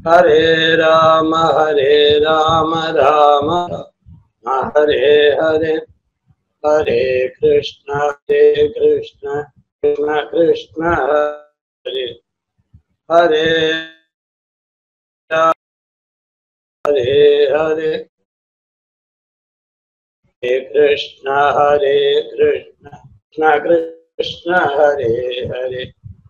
हरे राम हरे राम राम राम हरे हरे हरे कृष्ण हरे कृष्ण कृष्ण कृष्ण हरे हरे राम, हरे हरे हरे कृष्ण हरे कृष्ण कृष्ण कृष्ण हरे हरे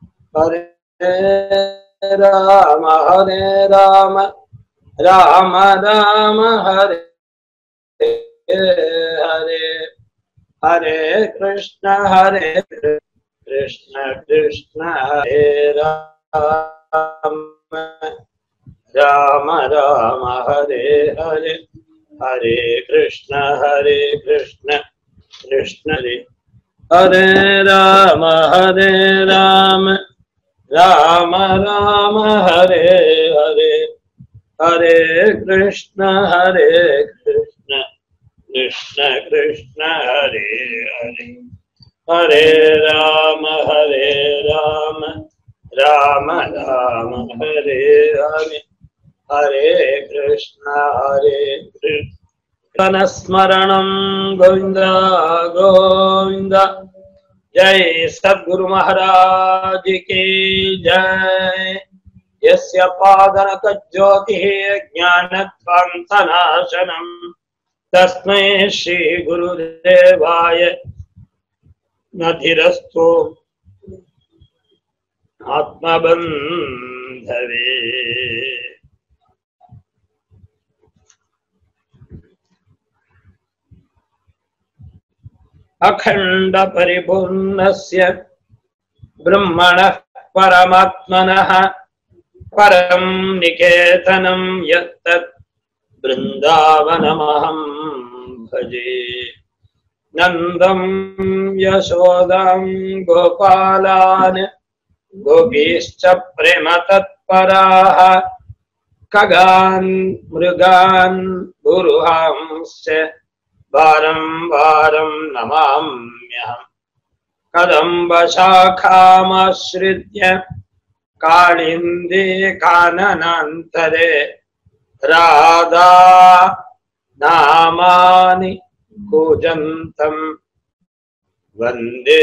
हरे राम हरे राम राम राम हरे हरे हरे कृष्ण हरे कृष्ण कृष्ण हरे राम राम राम हरे हरे हरे कृष्ण हरे कृष्ण कृष्ण हरे हरे राम हरे राम राम राम हरे हरे हरे कृष्ण हरे कृष्ण कृष्ण कृष्ण हरे हरे हरे राम हरे राम राम राम हरे हरे हरे कृष्ण हरे कृष्ण स्मरणं गोविन्द गोविन्द जय सद्गुरु महाराज की जय यस्य पादनक ज्योतिः ज्ञानध्वान्तनाशनम् तस्मै श्रीगुरुदेवाय नधिरस्तु आत्मबन्धवे अखण्डपरिपूर्णस्य ब्रह्मणः परमात्मनः परं निकेतनं यत्तत् बृन्दावनमहं भजे नन्दं यशोदां गोपालान् गोपीश्च प्रेमतत्पराः खगान् मृगान् गुरुहांश्च वारं वारं नमाम्यहम् कदम्बशाखामाश्रित्य काळिन्दे काननान्तरे राधा नामानि कूजन्तं वन्दे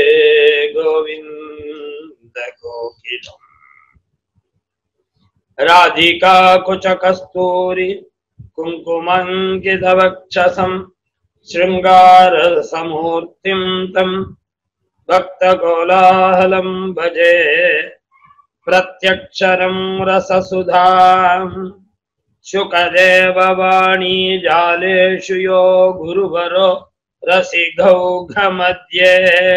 गोविन्दकोकिलम् राधिका कुचकस्तूरि कुङ्कुमङ्कितवक्षसं शृङ्गारसमूर्तिं तं भक्तकोलाहलं भजे प्रत्यक्षरं रससुधाम् शुकदेववाणी जालेषु यो गुरुवरो रसिघौघमध्ये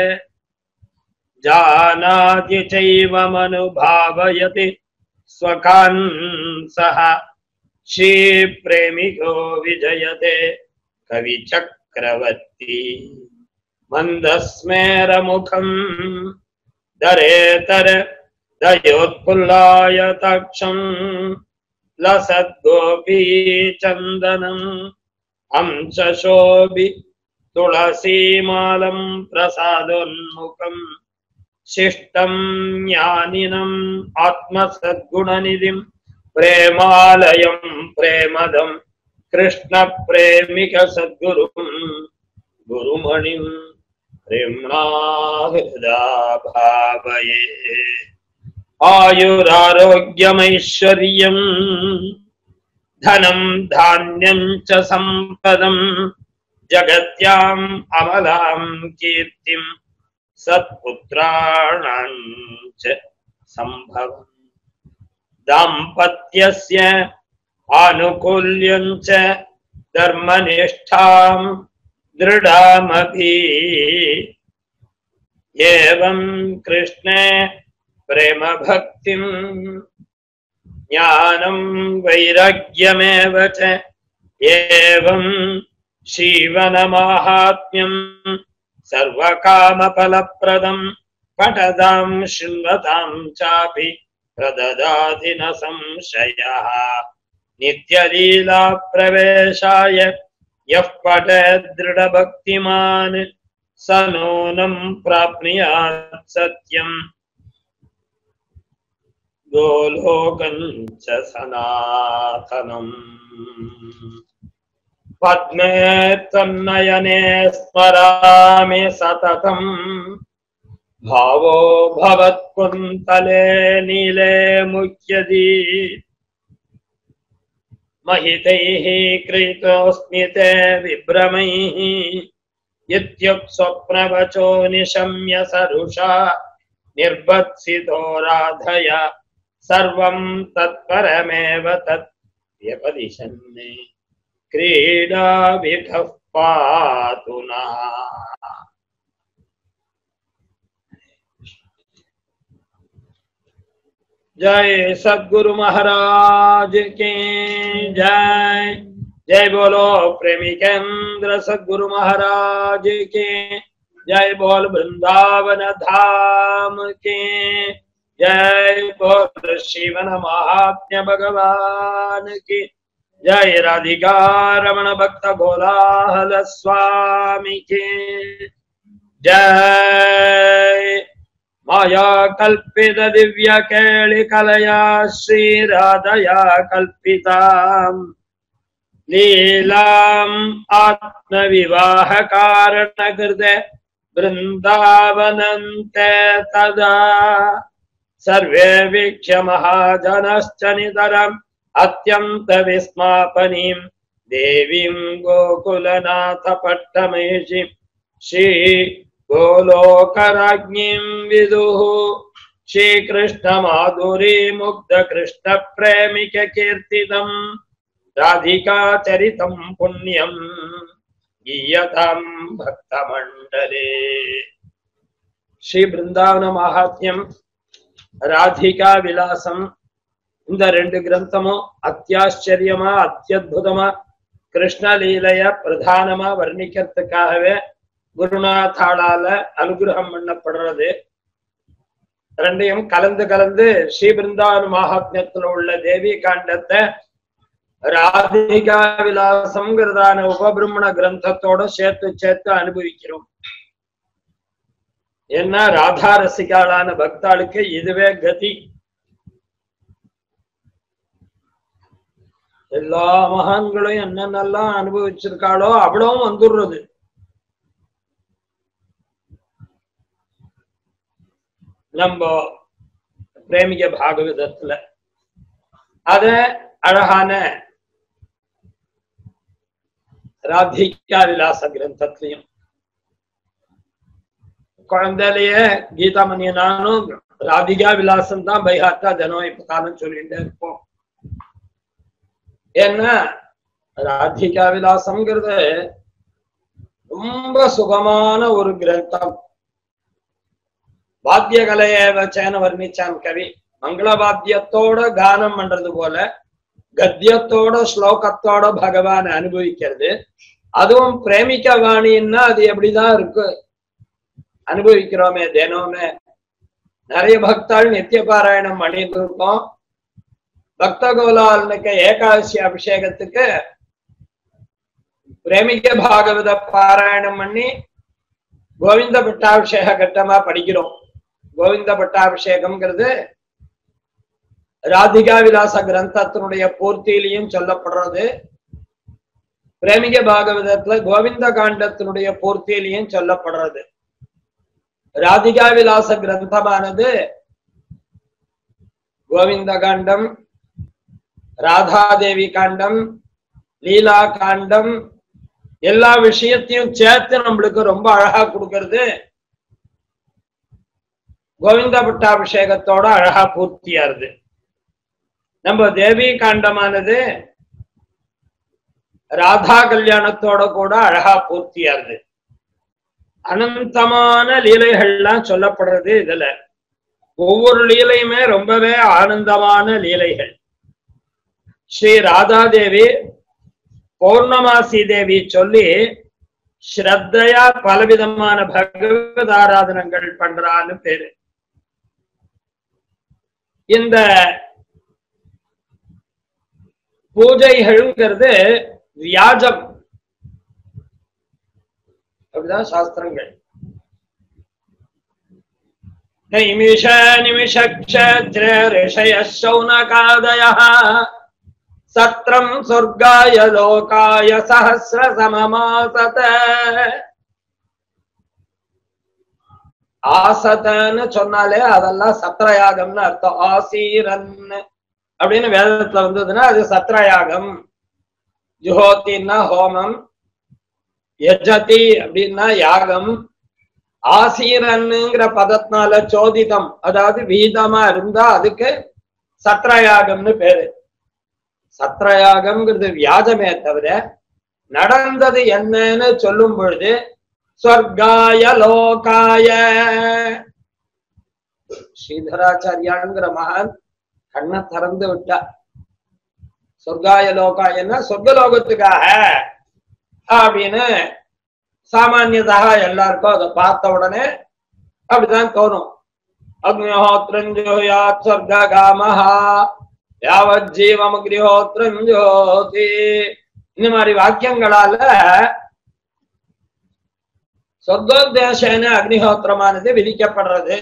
जानाति चैवमनुभावयति स्वकान् सः श्रीप्रेमिको विजयते कविचक्रवर्ती मन्दस्मेरमुखम् दरेतर दयोत्फुल्लायताक्षम् लसद्गोपीचन्दनम् अंशशोभि तुलसीमालं प्रसादोन्मुखम् शिष्टं ज्ञानिनम् आत्मसद्गुणनिधिं प्रेमालयं प्रेमदं कृष्णप्रेमिकसद्गुरुं गुरुमणिं प्रेम्णा हृदा भावये आयुरारोग्यमैश्वर्यम् धनं धान्यं च सम्पदम् जगत्याम् अमलां कीर्तिं सत्पुत्राणां च सम्भवम् दाम्पत्यस्य आनुकूल्यं च धर्मनिष्ठां दृढामभि एवं कृष्णे प्रेमभक्तिम् ज्ञानं वैराग्यमेव च एवं जीवनमाहात्म्यं सर्वकामफलप्रदं पठदां शृण्वतां चापि प्रददाति न संशयः नित्यलीलाप्रवेशाय यः पठेत् दृढभक्तिमान् स नूनं प्राप्नुयात् सत्यम् गोलोकञ्च सनातनम् पद्मे त्वन्नयने स्मरामि सततम् भावो भवत्कुन्तले नीले मुह्यति महितैः कृतोऽस्मि ते विभ्रमैः इत्युक्स्वप्नवचो निशम्य सरुषा निर्भत्सितो राधय सर्वं तत्परमेव तत् व्यपदिशन् क्रीडाविधः पातु नः जय सद्गुरु महाराज की जय जय बोलो प्रेमी केंद्र सद्गुरु महाराज के जय बोल वृंदावन धाम के जय बोल शिवन महात्म्य भगवान की जय राधिका रमण भक्त गोलाहल स्वामी के जय माया कल्पित दिव्य केळि कलया श्रीराधया कल्पिताम् लीलाम् आत्मविवाह कारणकृते वृन्दावनन्ते तदा सर्वे वीक्ष्य महाजनश्च नितरम् अत्यन्त विस्मापनीम् देवीम् गोकुलनाथ पट्टमेषि श्री गोलोकराज्ञीम् विदुः श्रीकृष्णमाधुरी मुग्धकृष्णप्रेमिक कीर्तितम् राधिकाचरितम् पुण्यम् गीयताम् भक्तमण्डले ஸ்ரீ பிருந்தாவன மகாத்மியம் ராதிகா விலாசம் இந்த ரெண்டு கிரந்தமும் அத்தியாச்சரியமா அத்தியுதமா கிருஷ்ணலீலைய பிரதானமா வர்ணிக்கிறதுக்காகவே குருநாத்தாளால அனுகிரகம் பண்ணப்படுறது ரெண்டையும் கலந்து கலந்து ஸ்ரீ பிருந்தாவன மகாத்மியத்துல உள்ள தேவி காண்டத்தை ராதிகா விலாசம்ங்கிறதான உபபிரமண கிரந்தத்தோட சேர்த்து சேர்த்து அனுபவிக்கிறோம் ஏன்னா ராதா ரசிகாளான பக்தாளுக்கு இதுவே கதி எல்லா மகான்களும் என்னென்னலாம் அனுபவிச்சிருக்காளோ அவ்வளவும் வந்துடுறது நம்ம பிரேமிக பாகவதத்துல அத அழகான ராதிகா விலாச கிரந்தத்திலையும் குழந்தையிலேயே கீதாமணிய நானும் ராதிகா விலாசம் தான் பைஹாத்தா தினம் இப்ப காலம் சொல்லிட்டே இருப்போம் ஏன்னா ராதிகா விலாசம்ங்கிறது ரொம்ப சுகமான ஒரு கிரந்தம் வாத்திய கலைய வச்சேன வர்ணிச்சான் கவி மங்கள வாத்தியத்தோட கானம் பண்றது போல கத்தியத்தோட ஸ்லோகத்தோட பகவான் அனுபவிக்கிறது அதுவும் பிரேமிக்க வாணின்னா அது எப்படிதான் இருக்கு அனுபவிக்கிறோமே தினமே நிறைய பக்தாள் நித்திய பாராயணம் பண்ணிட்டு இருக்கோம் பக்த கோலாலனுக்கு ஏகாதசி அபிஷேகத்துக்கு பிரேமிக பாகவத பாராயணம் பண்ணி கோவிந்த பட்டாபிஷேக கட்டமா படிக்கிறோம் கோவிந்த பட்டாபிஷேகம்ங்கிறது ராதிகா விலாச கிரந்தத்தினுடைய பூர்த்தியிலையும் சொல்லப்படுறது பிரேமிக பாகவதத்துல கோவிந்த காண்டத்தினுடைய பூர்த்தியிலையும் சொல்லப்படுறது ராதிகா விலாச கிரந்தமானது கோவிந்த காண்டம் ராதாதேவி காண்டம் லீலா காண்டம் எல்லா விஷயத்தையும் சேர்த்து நம்மளுக்கு ரொம்ப அழகா கொடுக்கறது கோவிந்த பட்டாபிஷேகத்தோட அழகா பூர்த்தியாருது நம்ம தேவி காண்டமானது ராதா கல்யாணத்தோட கூட அழகா பூர்த்தியாருது அனந்தமான லீலைகள்லாம் சொல்லப்படுறது இதுல ஒவ்வொரு லீலையுமே ரொம்பவே ஆனந்தமான லீலைகள் ஸ்ரீ ராதாதேவி பௌர்ணமாசி தேவி சொல்லி ஸ்ரத்தையா பலவிதமான பகவத் ஆராதனங்கள் பண்றான்னு பேரு இந்த பூஜைகள்ங்கிறது வியாஜம் அப்படிதான் சாஸ்திரங்கள் नैमिष निमिषक्षेत्रे ऋषयः शौनकादयः सत्रम् स्वर्गाय लोकाय सहस्रसममासत ஆசதன்னு சொன்னாலே அதெல்லாம் சத்ரயாகம்னு அர்த்தம் ஆசீரன் அப்படின்னு வேதத்துல வந்ததுன்னா அது சத்ரயாகம் ஜுஹோத்தின்னா ஹோமம் யஜதி அப்படின்னா யாகம் ஆசீரன்னுங்கிற பதத்தினால சோதிதம் அதாவது வீதமா இருந்தா அதுக்கு சத்ரயாகம்னு பேரு சத்ரயாகம்ங்கிறது வியாஜமே தவிர நடந்தது என்னன்னு சொல்லும் பொழுது ஸ்வர்காய லோகாய ஸ்ரீதராச்சாரியாங்கிற மகான் கண்ணை திறந்து விட்டா சொர்க்காய லோகாயன்னா சொர்க்கலோகத்துக்காக அப்படின்னு சாமானியதாக எல்லாருக்கும் அதை பார்த்த உடனே அப்படிதான் தோணும் அக்னிஹோத்ரஞ்சோயாத் சொர்க்க காமஹா யாவத் ஜீவம் அக்னிஹோத்ரஞ்சோதி இந்த மாதிரி வாக்கியங்களால சொர்க்கோத்தேசன அக்னிஹோத்திரமானது விதிக்கப்படுறது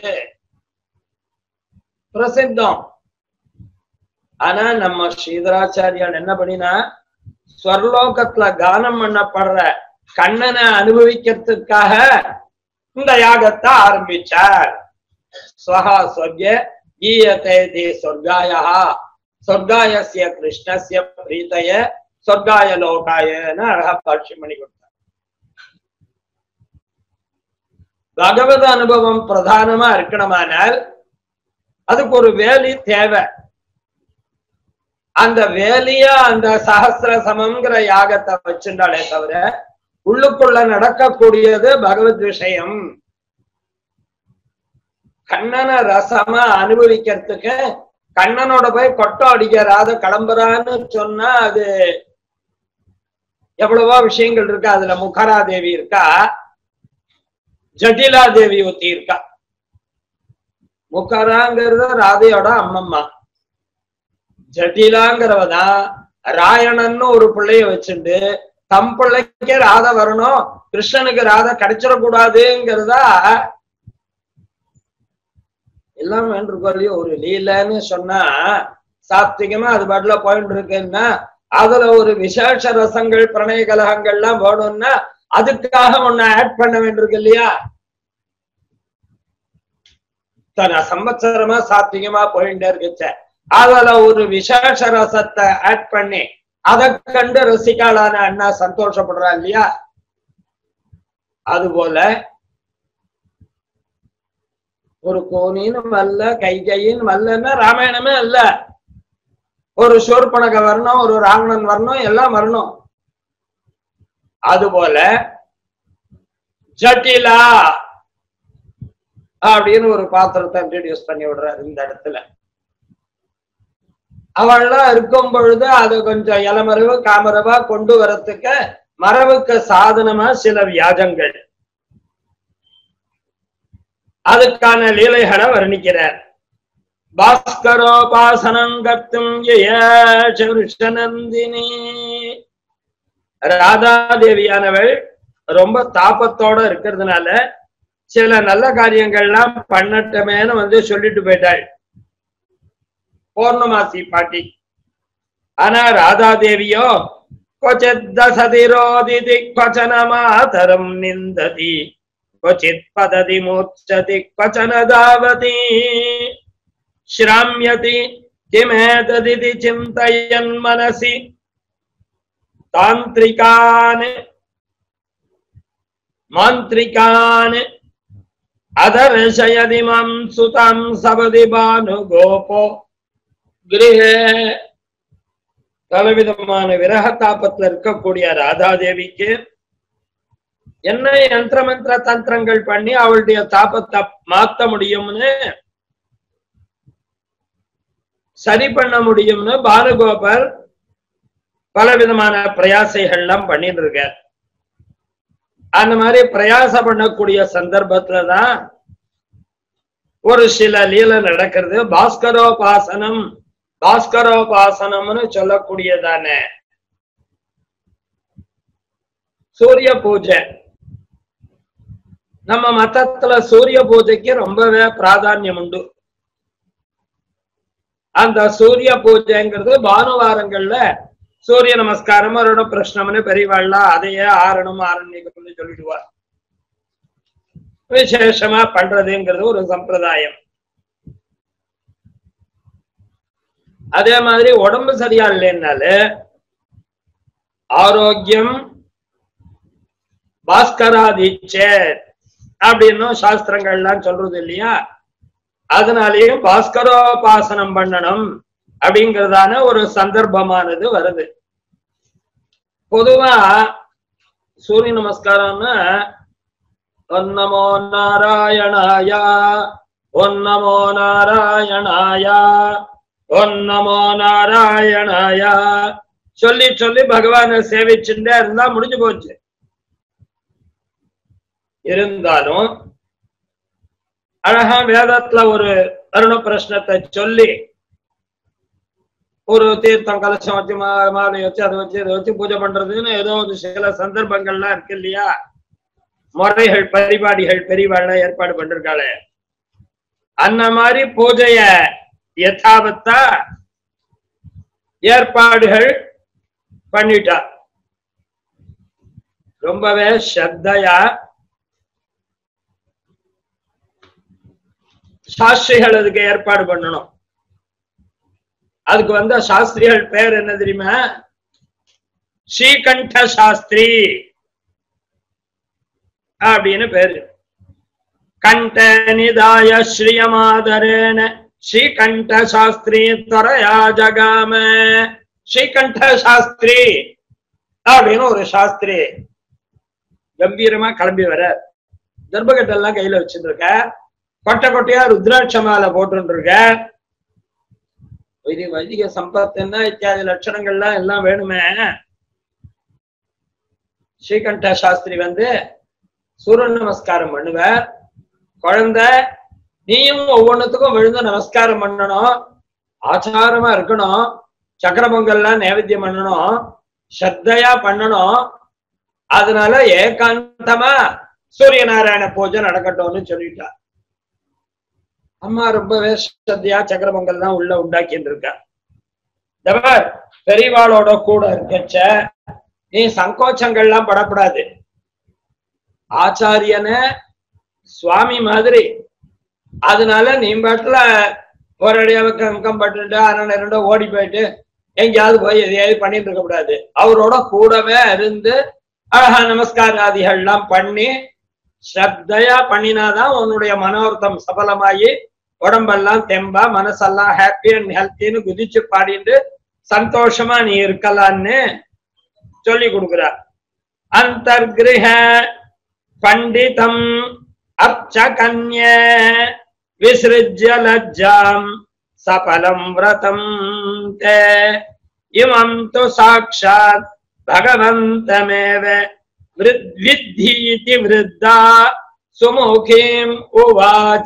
பிரசித்தம் ஆனா நம்ம ஸ்ரீதராச்சாரியால் என்ன பண்ணினா ஸ்வர்லோகத்துல கானம் பண்ணப்படுற கண்ணனை அனுபவிக்கிறதுக்காக இந்த யாகத்தை ஆரம்பிச்சார் ஸ்வஹா சொர்க்க ஈயத்தை தி சொர்க்காயா சொர்க்காயசிய கிருஷ்ணசிய பிரீதய சொர்க்காய லோகாயன்னு அழகா பாட்சியம் பண்ணி கொடுத்தார் பகவத அனுபவம் பிரதானமா இருக்கணுமானால் அதுக்கு ஒரு வேலி தேவை அந்த வேலியா அந்த சஹசிர சமங்கிற யாகத்தை வச்சுட்டாலே தவிர உள்ளுக்குள்ள நடக்கக்கூடியது பகவத் விஷயம் கண்ணனை ரசமா அனுபவிக்கிறதுக்கு கண்ணனோட போய் கொட்டம் அடிக்கிறாத கிளம்புறான்னு சொன்னா அது எவ்வளவோ விஷயங்கள் இருக்கு அதுல முகரா தேவி இருக்கா ஜட்டிலா தேவி ஒத்தி இருக்கா முகராங்கிறது ராதையோட அம்மம்மா ஜட்டிலாங்கிறவ தான் ராயணன்னு ஒரு பிள்ளைய வச்சுண்டு தம் பிள்ளைக்கே ராதை வரணும் கிருஷ்ணனுக்கு ராதை கிடைச்சிடக்கூடாதுங்கிறதா எல்லாம் வேண்டிருக்கோம் ஒரு லீலன்னு சொன்னா சாத்விகமா அது பாட்டுல போயிட்டு இருக்குன்னா அதுல ஒரு விசேஷ ரசங்கள் பிரணய கலகங்கள்லாம் வேணும்னா அதுக்காக ஒண்ணு ஆட் பண்ண வேண்டியிருக்கு இல்லையா தன சம்பத்சரமா சாத்விகமா போயிட்டே இருக்குச்ச அதுல ஒரு விசேஷ ரசத்தை ஆட் பண்ணி அதை கண்டு ரசிகாலான அண்ணா சந்தோஷப்படுறா இல்லையா அதுபோல ஒரு கோனின்னு வல்ல கை கையின் வல்லன்னா ராமாயணமே அல்ல ஒரு சோர்பனக வரணும் ஒரு ராவணன் வரணும் எல்லாம் வரணும் அதுபோல ஜட்டிலா அப்படின்னு ஒரு பாத்திரத்தை இன்ட்ரடியூஸ் பண்ணி விடுறாரு இந்த இடத்துல அவள்லாம் இருக்கும் பொழுது அது கொஞ்சம் இளமரவு காமரவா கொண்டு வரத்துக்கு மரபுக்கு சாதனமா சில வியாஜங்கள் அதுக்கான லீலைகளை வர்ணிக்கிறார் பாஸ்கரோபாசனம் கத்தும் யேஷநந்தினி ராதாதேவியானவள் ரொம்ப தாபத்தோட இருக்கிறதுனால சில நல்ல காரியங்கள்லாம் பண்ணட்டமேன்னு வந்து சொல்லிட்டு போயிட்டாள் பௌர்ணமாசி பாட்டி ஆனா ராதாதேவியோ क्वचित् दशतिरोदिति क्वचन मातरं निन्दति क्वचित् पतति मूर्च्छति क्वचन धावति श्राम्यति किमेतदिति चिन्तयन् मनसि तान्त्रिकान् मान्त्रिकान् अदर्शयदिमं सुतं सपदि भानुगोपो गृहे பலவிதமான விரக தாபத்துல இருக்கக்கூடிய ராதாதேவிக்கு என்ன யந்திர மந்திர தந்திரங்கள் பண்ணி அவளுடைய தாபத்தை மாத்த முடியும்னு சரி பண்ண முடியும்னு பாலுகோபர் பலவிதமான பிரயாசைகள்லாம் பண்ணிட்டு இருக்கார் அந்த மாதிரி பிரயாசம் பண்ணக்கூடிய சந்தர்ப்பத்துலதான் ஒரு சில லீலை நடக்கிறது பாஸ்கரோபாசனம் பாஸ்கரோபாசனம்னு சொல்லக்கூடியதானே சூரிய பூஜை நம்ம மதத்துல சூரிய பூஜைக்கு ரொம்பவே பிராதானியம் உண்டு அந்த சூரிய பூஜைங்கிறது பானுவாரங்கள்ல சூரிய நமஸ்காரம் அவரோட பிரஷ்னம்னு பெரியவாள்லாம் அதையே ஆறணும் ஆரண்யம்னு சொல்லிடுவார் விசேஷமா பண்றதுங்கிறது ஒரு சம்பிரதாயம் அதே மாதிரி உடம்பு சரியா இல்லைன்னாலே ஆரோக்கியம் பாஸ்கராதிச்சே அப்படின்னும் சாஸ்திரங்கள்லாம் சொல்றது இல்லையா அதனாலேயும் பாஸ்கரோபாசனம் பண்ணணும் அப்படிங்கிறதான ஒரு சந்தர்ப்பமானது வருது பொதுவா சூரிய நமஸ்காரம்னா ஒன்னமோ நாராயணாயா ஒன்னமோ நாராயணாயா ஒன்னமோ நாராயணாயா சொல்லி சொல்லி பகவானை சேவிச்சுட்டே இருந்தா முடிஞ்சு போச்சு இருந்தாலும் அழகா வேதத்துல ஒரு அருண பிரश्னத்தை சொல்லி ஒரு தீர்த்தம் கலசம் வச்சு மா- மாலை வச்சு அதை வச்சு இதை வச்சு பூஜை பண்றதுன்னு ஏதோ ஒரு சில சந்தர்ப்பங்கள்லாம் இருக்கு இல்லையா முறைகள் பரிபாடிகள் பெரியவாழ்ல ஏற்பாடு பண்ணிருக்காளே அந்த மாதிரி பூஜைய யதாவத்தா ஏற்பாடுகள் பண்ணிட்டா ரொம்பவே ஸ்ரத்தையா சாஸ்திரிகள் அதுக்கு ஏற்பாடு பண்ணணும் அதுக்கு வந்த சாஸ்திரிகள் பேர் என்ன தெரியுமா ஸ்ரீகண்ட சாஸ்திரி அப்படின்னு பேரு கண்ட நிதாய ஸ்ரீயமாதரேன ஸ்ரீகண்ட சாஸ்திரி துறையா ஜகாம ஸ்ரீகண்ட சாஸ்திரி அப்படின்னு ஒரு சாஸ்திரி கம்பீரமா கிளம்பி வர தர்பகட்டெல்லாம் கையில வச்சுட்டு இருக்க கொட்டை கொட்டையா ருத்ராட்ச மாலை போட்டு இருக்க வைதி வைதிக சம்பத்துன்னா இத்தியாதி லட்சணங்கள்லாம் எல்லாம் வேணுமே ஸ்ரீகண்ட சாஸ்திரி வந்து சூரிய நமஸ்காரம் பண்ணுவார் குழந்தை நீயும் ஒவ்வொன்றுத்துக்கும் விழுந்து நமஸ்காரம் பண்ணணும் ஆச்சாரமா இருக்கணும் சக்கர பொங்கல்லாம் நைவேத்தியம் பண்ணணும் ஸ்ரத்தையா பண்ணணும் அதனால ஏகாந்தமா சூரிய நாராயண பூஜை நடக்கட்டும்னு சொல்லிட்டா அம்மா ரொம்பவே ஸ்ரத்தையா சக்கர பொங்கல் தான் உள்ள உண்டாக்கிட்டு இருக்கா தவர் பெரியவாளோட கூட இருக்கச்ச நீ சங்கோச்சங்கள்லாம் படக்கூடாது ஆச்சாரியன சுவாமி மாதிரி அதனால நீ பாட்டுல ஒரு அடியாவுக்கு அங்கம் பட்டுட்டு அரண் இரண்டோ ஓடி போயிட்டு எங்கேயாவது போய் எதையாவது பண்ணிட்டு இருக்க கூடாது அவரோட கூடவே இருந்து அழகா நமஸ்காராதிகள்லாம் பண்ணி ஸ்ரத்தையா பண்ணினாதான் உன்னுடைய மனோர்த்தம் சபலமாயி உடம்பெல்லாம் தெம்பா மனசெல்லாம் ஹாப்பி அண்ட் ஹெல்த்தின்னு குதிச்சு பாடிட்டு சந்தோஷமா நீ இருக்கலான்னு சொல்லி கொடுக்குறா அந்தர்கிருஹ பண்டிதம் அர்ச்சகன்ய விசிருஜ்ய லஜ்ஜாம் சபலம் விரதம் தே இமம் து சாட்சாத் பகவந்தமேவ விருத்- வித்தீதி விருத்தா சுமுகீம் உவாச்ச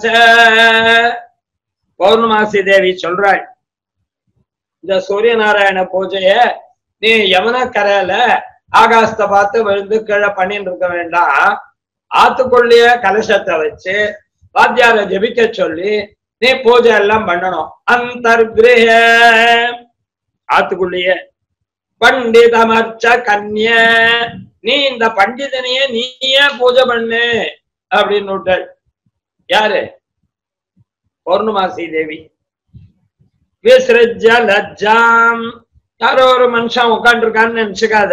பௌர்ணமாசி தேவி சொல்றாள் இந்த சூரிய நாராயண பூஜைய நீ யமுன கரையில ஆகாசத்தை பார்த்து விழுந்து கீழே பண்ணிட்டு இருக்க வேண்டாம் ஆத்துக்குள்ளேயே கலசத்தை வச்சு வாத்தியார ஜெபிக்க சொல்லி நீ பூஜை எல்லாம் பண்ணணும் அந்தர்கிரக ஆத்துக்குள்ளேயே பண்டிதமர்ச்ச கன்ய நீ இந்த பண்டிதனையே நீயே பூஜை பண்ணு அப்படின்னு விட்டாள் யாரு பௌர்ணமாசி தேவி விசிருஜ லஜ்ஜாம் யாரோ ஒரு மனுஷன் உட்காந்துருக்கான்னு நினைச்சுக்காத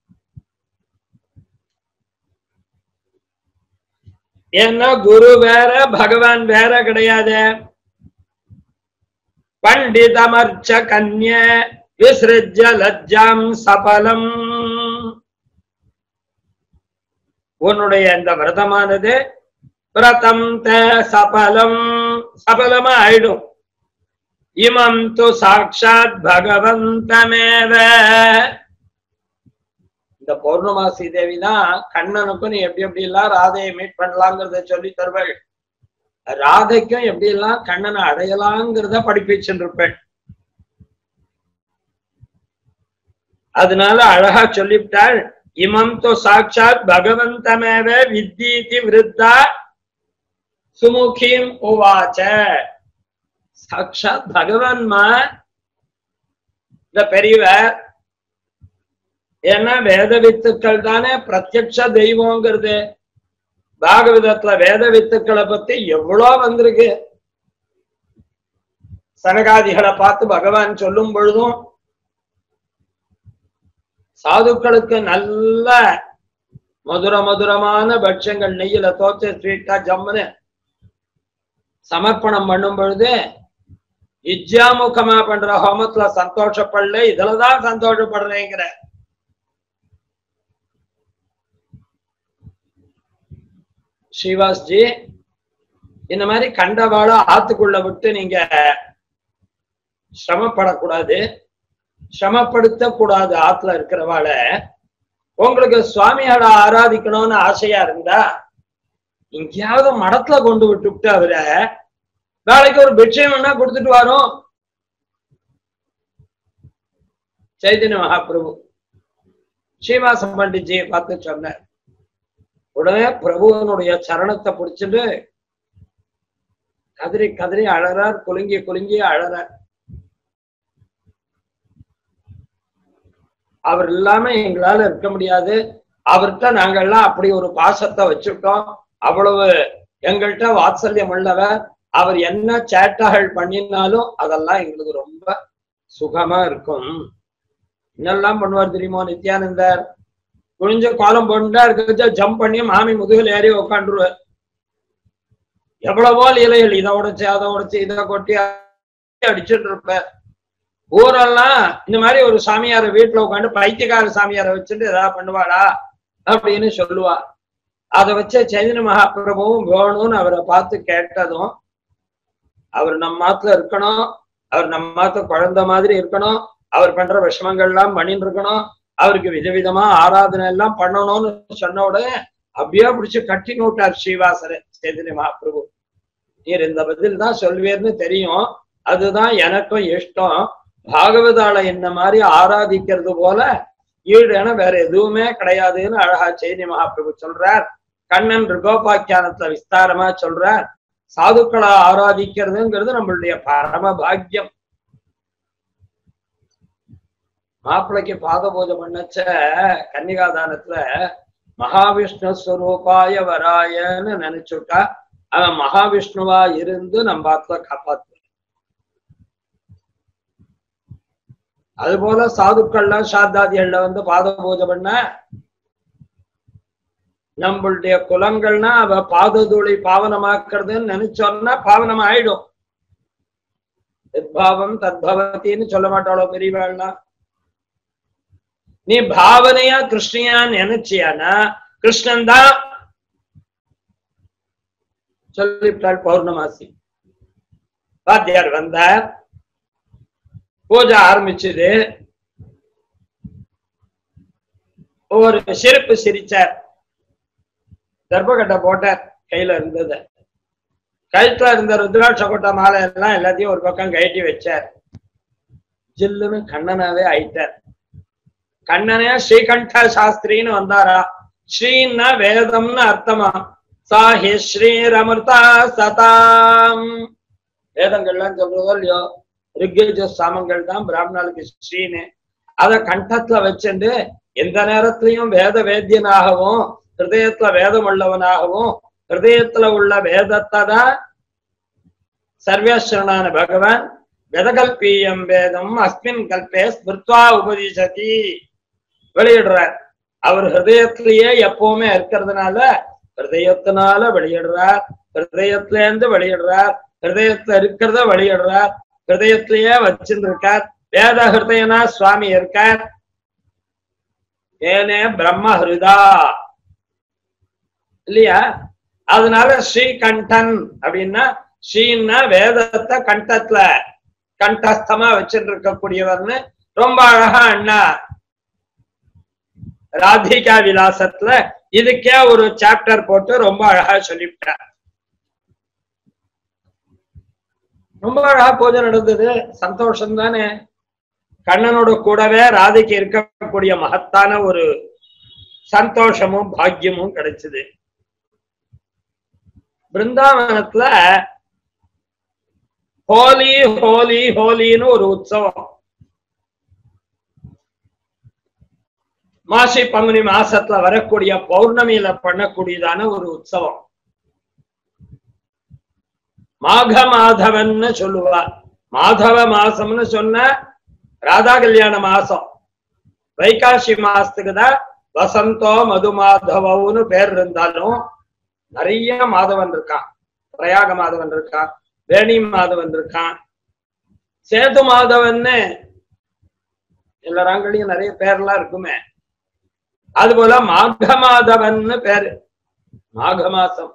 ஏன்னா குரு வேற பகவான் வேற கிடையாது பண்டிதமர்ச்ச கன்ய விசிருஜ லஜ்ஜாம் சபலம் உன்னுடைய இந்த விரதமானது விரதம் த சபலம் சபலமா ஆயிடும் இமம் து சாட்சாத் பகவந்தமேவ இந்த பௌர்ணமாசி தேவி தான் கண்ணனுக்கும் நீ எப்படி எப்படி எல்லாம் ராதையை மீட் பண்ணலாங்கிறத சொல்லி தருவள் ராதைக்கும் எப்படி எல்லாம் கண்ணனை அடையலாங்கிறத படிப்பிச்சுட்டு இருப்பேன் அதனால அழகா சொல்லிவிட்டாள் இமம் து சாட்சாத் பகவந்தமேவ வித்தீதி விருத்தா சுமுகீம் உவாச்ச சாட்சாத் பகவான்மா இந்த பெரியவர் ஏன்னா வேத வித்துக்கள் தானே பிரத்யக்ஷ தெய்வங்கிறது பாகவதத்துல வேத வித்துக்களை பத்தி எவ்வளோ வந்திருக்கு சனகாதிகளை பார்த்து பகவான் சொல்லும் பொழுதும் சாதுக்களுக்கு நல்ல மதுர மதுரமான பட்சங்கள் நெய்யில தோச்ச ஸ்வீட்டா ஜம்முன்னு சமர்ப்பணம் பண்ணும் பொழுது இஜ்ஜாமுகமா பண்ற ஹோமத்துல சந்தோஷப்படல இதுலதான் சந்தோஷப்படுறேங்கிற ஸ்ரீவாஸ்ஜி இந்த மாதிரி கண்டவாள ஆத்துக்குள்ள விட்டு நீங்க சிரமப்படக்கூடாது சிரமப்படுத்த கூடாது ஆத்துல இருக்கிறவாள உங்களுக்கு சுவாமியால ஆராதிக்கணும்னு ஆசையா இருந்தா எங்கேயாவது மடத்துல கொண்டு விட்டுவிட்டு அவரை வேலைக்கு ஒரு பிட்சம் வேணா கொடுத்துட்டு வரோம் சைதன்ய மகாபிரபு ஸ்ரீவாசம் பண்டிட்ஜியை பார்த்து சொன்னார் உடனே பிரபுவனுடைய சரணத்தை பிடிச்சிட்டு கதறி கதறி அழறார் குலுங்கி குலுங்கி அழறார் அவர் இல்லாம எங்களால இருக்க முடியாது அவர்கிட்ட நாங்கெல்லாம் அப்படி ஒரு பாசத்தை வச்சுட்டோம் அவ்வளவு எங்கள்கிட்ட வாத்சல்யம் உள்ளவர் அவர் என்ன சேட்டாகள் பண்ணினாலும் அதெல்லாம் எங்களுக்கு ரொம்ப சுகமா இருக்கும் என்னெல்லாம் பண்ணுவார் தெரியுமோ நித்யானந்தர் குனிஞ்ச கோலம் போண்டா இருக்க ஜம்ப் பண்ணி மாமி முதுகில் ஏறி உட்காந்துருவார் எவ்வளவோ லீலைகள் இதை உடைச்சு அதை உடைச்சு இதை கொட்டி அடிச்சுட்டு இருப்பார் ஊரெல்லாம் இந்த மாதிரி ஒரு சாமியார வீட்டுல உட்காந்து பைத்தியக்கார சாமியார வச்சுட்டு ஏதாவது பண்ணுவாளா அப்படின்னு சொல்லுவா அதை வச்ச சைதன்ய மகாபிரபுவும் வேணும்னு அவரை பார்த்து கேட்டதும் அவர் நம்ம மாத்துல இருக்கணும் அவர் நம்ம மாத்த குழந்தை மாதிரி இருக்கணும் அவர் பண்ற விஷமங்கள்லாம் பண்ணிட்டு இருக்கணும் அவருக்கு விதவிதமா ஆராதனை எல்லாம் பண்ணணும்னு சொன்ன உடனே அப்படியே பிடிச்சு கட்டி நோட்டார் ஸ்ரீவாசரை சைதன்ய மகாபிரபு நீர் இந்த பதில் தான் சொல்வீர்னு தெரியும் அதுதான் எனக்கும் இஷ்டம் பாகவதால என்ன மாதிரி ஆராதிக்கிறது போல ஈடுன வேற எதுவுமே கிடையாதுன்னு அழகா செய்தி மகாபிரபு சொல்றார் கண்ணன் ரிகோபாக்கியானத்துல விஸ்தாரமா சொல்றார் சாதுக்களை ஆராதிக்கிறதுங்கிறது நம்மளுடைய பரம பாக்கியம் மாப்பிள்ளைக்கு பாத பூஜை பண்ணச்ச கன்னிகாதானத்துல மகாவிஷ்ணு ஸ்வரூபாய வராயன்னு நினைச்சுட்டா அவன் மகாவிஷ்ணுவா இருந்து நம்ம ஆத்துல காப்பாத்து அது போல சாதுக்கள்லாம் சாத்தாதிகள்ல வந்து பாத பூஜை பண்ண நம்மளுடைய குலங்கள்னா அவ பாததூளை பாவனமாக்குறதுன்னு நினைச்சோம்னா பாவனம் ஆயிடும் எத்பாவம் தத்பவத்தின்னு சொல்ல மாட்டாளோ பெரியவாள்னா நீ பாவனையா கிருஷ்ணியா நினைச்சியானா கிருஷ்ணன் தான் சொல்லிவிட்டாள் பௌர்ணமாசி வாத்தியார் வந்தார் பூஜை ஆரம்பிச்சது ஒரு சிரிப்பு சிரிச்சார் தர்பகட்டை போட்டார் கையில இருந்தது கழுத்துல இருந்த ருத்ராட்ச கொட்டை மாலை எல்லாம் எல்லாத்தையும் ஒரு பக்கம் கழட்டி வச்சார் ஜில்லுன்னு கண்ணனாவே ஆயிட்டார் கண்ணனே ஸ்ரீகண்ட சாஸ்திரின்னு வந்தாரா ஸ்ரீன்னா வேதம்னு அர்த்தமா சாஹி ஸ்ரீரமிர்தா சதாம் வேதங்கள்லாம் சொல்றதோ இல்லையோ ரிக்கேஜ சாமங்கள் தான் பிராமணாளுக்கு ஸ்ரீன்னு அத கண்டத்துல வச்சுண்டு எந்த நேரத்திலையும் வேத வேத்தியனாகவும் ஹிருதயத்துல வேதம் உள்ளவனாகவும் ஹிருதயத்துல உள்ள வேதத்தை தான் சர்வேஸ்வரனான பகவான் வெதகல்பீயம் வேதம் அஸ்மின் கல்பே ஸ்மிருத்வா உபதிசதி வெளியிடுறார் அவர் ஹிருதயத்திலேயே எப்பவுமே இருக்கிறதுனால ஹிருதயத்தினால வெளியிடுறார் ஹிருதயத்துல இருந்து வெளியிடுறார் ஹிருதயத்துல இருக்கிறத வெளியிடுறார் ஹிருதயத்திலேயே வச்சுட்டு இருக்கார் வேத ஹிருதயனா சுவாமி இருக்கார் ஏனே பிரம்ம ஹிருதா இல்லையா அதனால ஸ்ரீகண்டன் அப்படின்னா ஸ்ரீன்னா வேதத்தை கண்டத்துல கண்டஸ்தமா வச்சுட்டு இருக்கக்கூடியவர்னு ரொம்ப அழகா அண்ணா ராதிகா விலாசத்துல இதுக்கே ஒரு சாப்டர் போட்டு ரொம்ப அழகா சொல்லிவிட்டார் ரொம்ப அழகா பூஜை நடந்தது சந்தோஷம் தானே கண்ணனோட கூடவே ராதைக்கு இருக்கக்கூடிய மகத்தான ஒரு சந்தோஷமும் பாக்கியமும் கிடைச்சது பிருந்தாவனத்துல ஹோலி ஹோலி ஹோலின்னு ஒரு உற்சவம் மாசி பங்குனி மாசத்துல வரக்கூடிய பௌர்ணமியில பண்ணக்கூடியதான ஒரு உற்சவம் மாக மாதவன்னு சொல்லுவார் மாதவ மாசம்னு சொன்ன ராதா கல்யாண மாசம் வைகாசி மாசத்துக்கு தான் வசந்தோ மது மாதவன்னு பேர் இருந்தாலும் நிறைய மாதவன் இருக்கான் பிரயாக மாதவன் இருக்கான் வேணி மாதவன் இருக்கான் சேது மாதவன்னு எல்லா ராங்களையும் நிறைய பேர்லாம் இருக்குமே அது போல மாக மாதவன்னு பேரு மாக மாசம்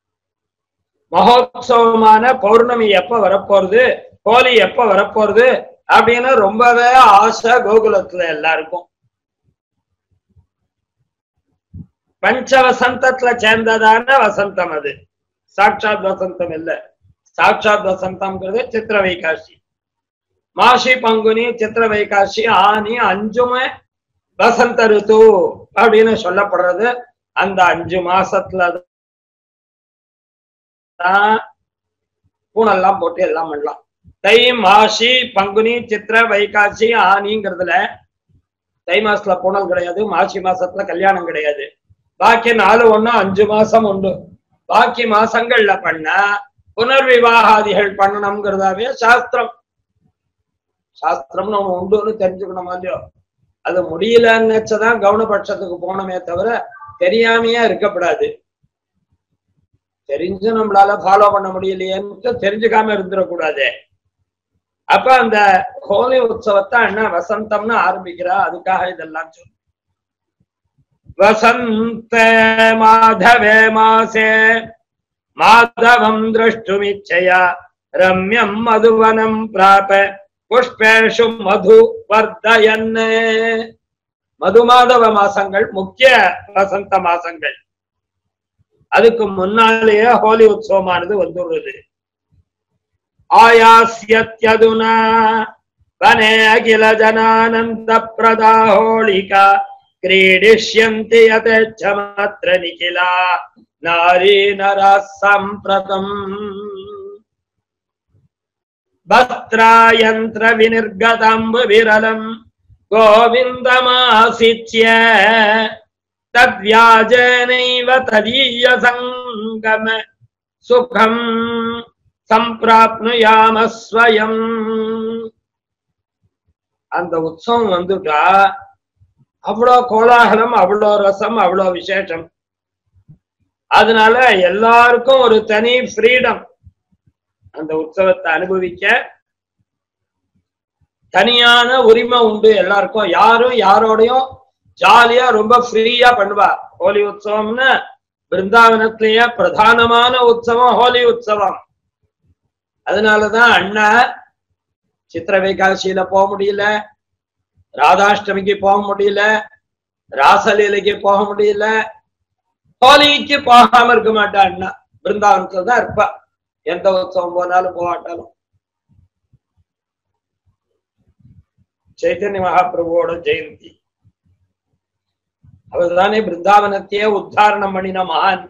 மகோத்சவமான பௌர்ணமி எப்ப வரப்போறது ஹோலி எப்ப வரப்போறது அப்படின்னு ரொம்பவே ஆசை கோகுலத்துல எல்லாருக்கும் பஞ்ச வசந்தத்துல சேர்ந்ததான வசந்தம் அது சாட்சாத் வசந்தம் இல்ல சாட்சாத் வசந்தம்ங்கிறது சித்திர வைகாசி மாசி பங்குனி சித்திர வைகாசி ஆனி அஞ்சுமே வசந்த ருத்து அப்படின்னு சொல்லப்படுறது அந்த அஞ்சு மாசத்துல தான் பூனெல்லாம் போட்டு எல்லாம் பண்ணலாம் தை மாசி பங்குனி சித்திர வைகாசி ஆனிங்கிறதுல தை மாசத்துல பூனல் கிடையாது மாசி மாசத்துல கல்யாணம் கிடையாது பாக்கி நாலு ஒண்ணு அஞ்சு மாசம் உண்டு பாக்கி மாசங்கள்ல பண்ணா புனர்விவாகாதிகள் பண்ணணுங்கிறதாவே சாஸ்திரம் சாஸ்திரம்னு ஒண்ணு உண்டுன்னு தெரிஞ்சுக்கணும் இல்லையோ அது முடியலன்னு நினைச்சதான் கவுனபட்சத்துக்கு போனமே தவிர தெரியாமையா இருக்கப்படாது தெரிஞ்சு நம்மளால ஃபாலோ பண்ண முடியலையேன்னு தெரிஞ்சுக்காம இருந்துடக்கூடாது அப்ப அந்த ஹோலி உற்சவத்தை அண்ணா வசந்தம்னு ஆரம்பிக்கிறா அதுக்காக இதெல்லாம் சொல்லு வசந்த மாதவே மாசே மாதவம் திரஷ்டுமிச்சயா ரம்யம் மதுவனம் பிராப புஷ்பேஷு மது வர்தயன் மதுமாதவ மாசங்கள் முக்கிய வசந்த மாசங்கள் அதுக்கு முன்னாலேயே ஹோலி உற்சவமானது வந்துள்ளது ஆயாஸ்யத்யதுனா வனே அகில ஜனானந்த பிரதா ஹோலிகா क्रीडिष्यन्ति यथेच्छमत्र निखिला नारी नरः सम्प्रतम् वस्त्रायन्त्रविनिर्गतम्बुविरलम् गोविन्दमासिच्य तद्व्याजेनैव तदीयसङ्गम सुखम् सम्प्राप्नुयाम स्वयम् அந்த உற்சவம் வந்துட்டா அவ்வளோ கோலாகலம் அவ்வளோ ரசம் அவ்வளோ விசேஷம் அதனால எல்லாருக்கும் ஒரு தனி ஃப்ரீடம் அந்த உற்சவத்தை அனுபவிக்க தனியான உரிமை உண்டு எல்லாருக்கும் யாரும் யாரோடையும் ஜாலியா ரொம்ப ஃப்ரீயா பண்ணுவா ஹோலி உற்சவம்னு பிருந்தாவனத்திலேயே பிரதானமான உற்சவம் ஹோலி உற்சவம் அதனாலதான் அண்ணா சித்திர வைகாசியில போக முடியல ராதாஷ்டமிக்கு போக முடியல ராசலீலைக்கு போக முடியல ஹோலிக்கு போகாம இருக்க மாட்டா அண்ணா பிருந்தாவனத்துல தான் இருப்பா எந்த உற்சவம் போனாலும் போகாட்டாலும் சைத்தன்ய மகாபிரபுவோட ஜெயந்தி அவர் தானே பிருந்தாவனத்தையே உத்தாரணம் பண்ணின மகான்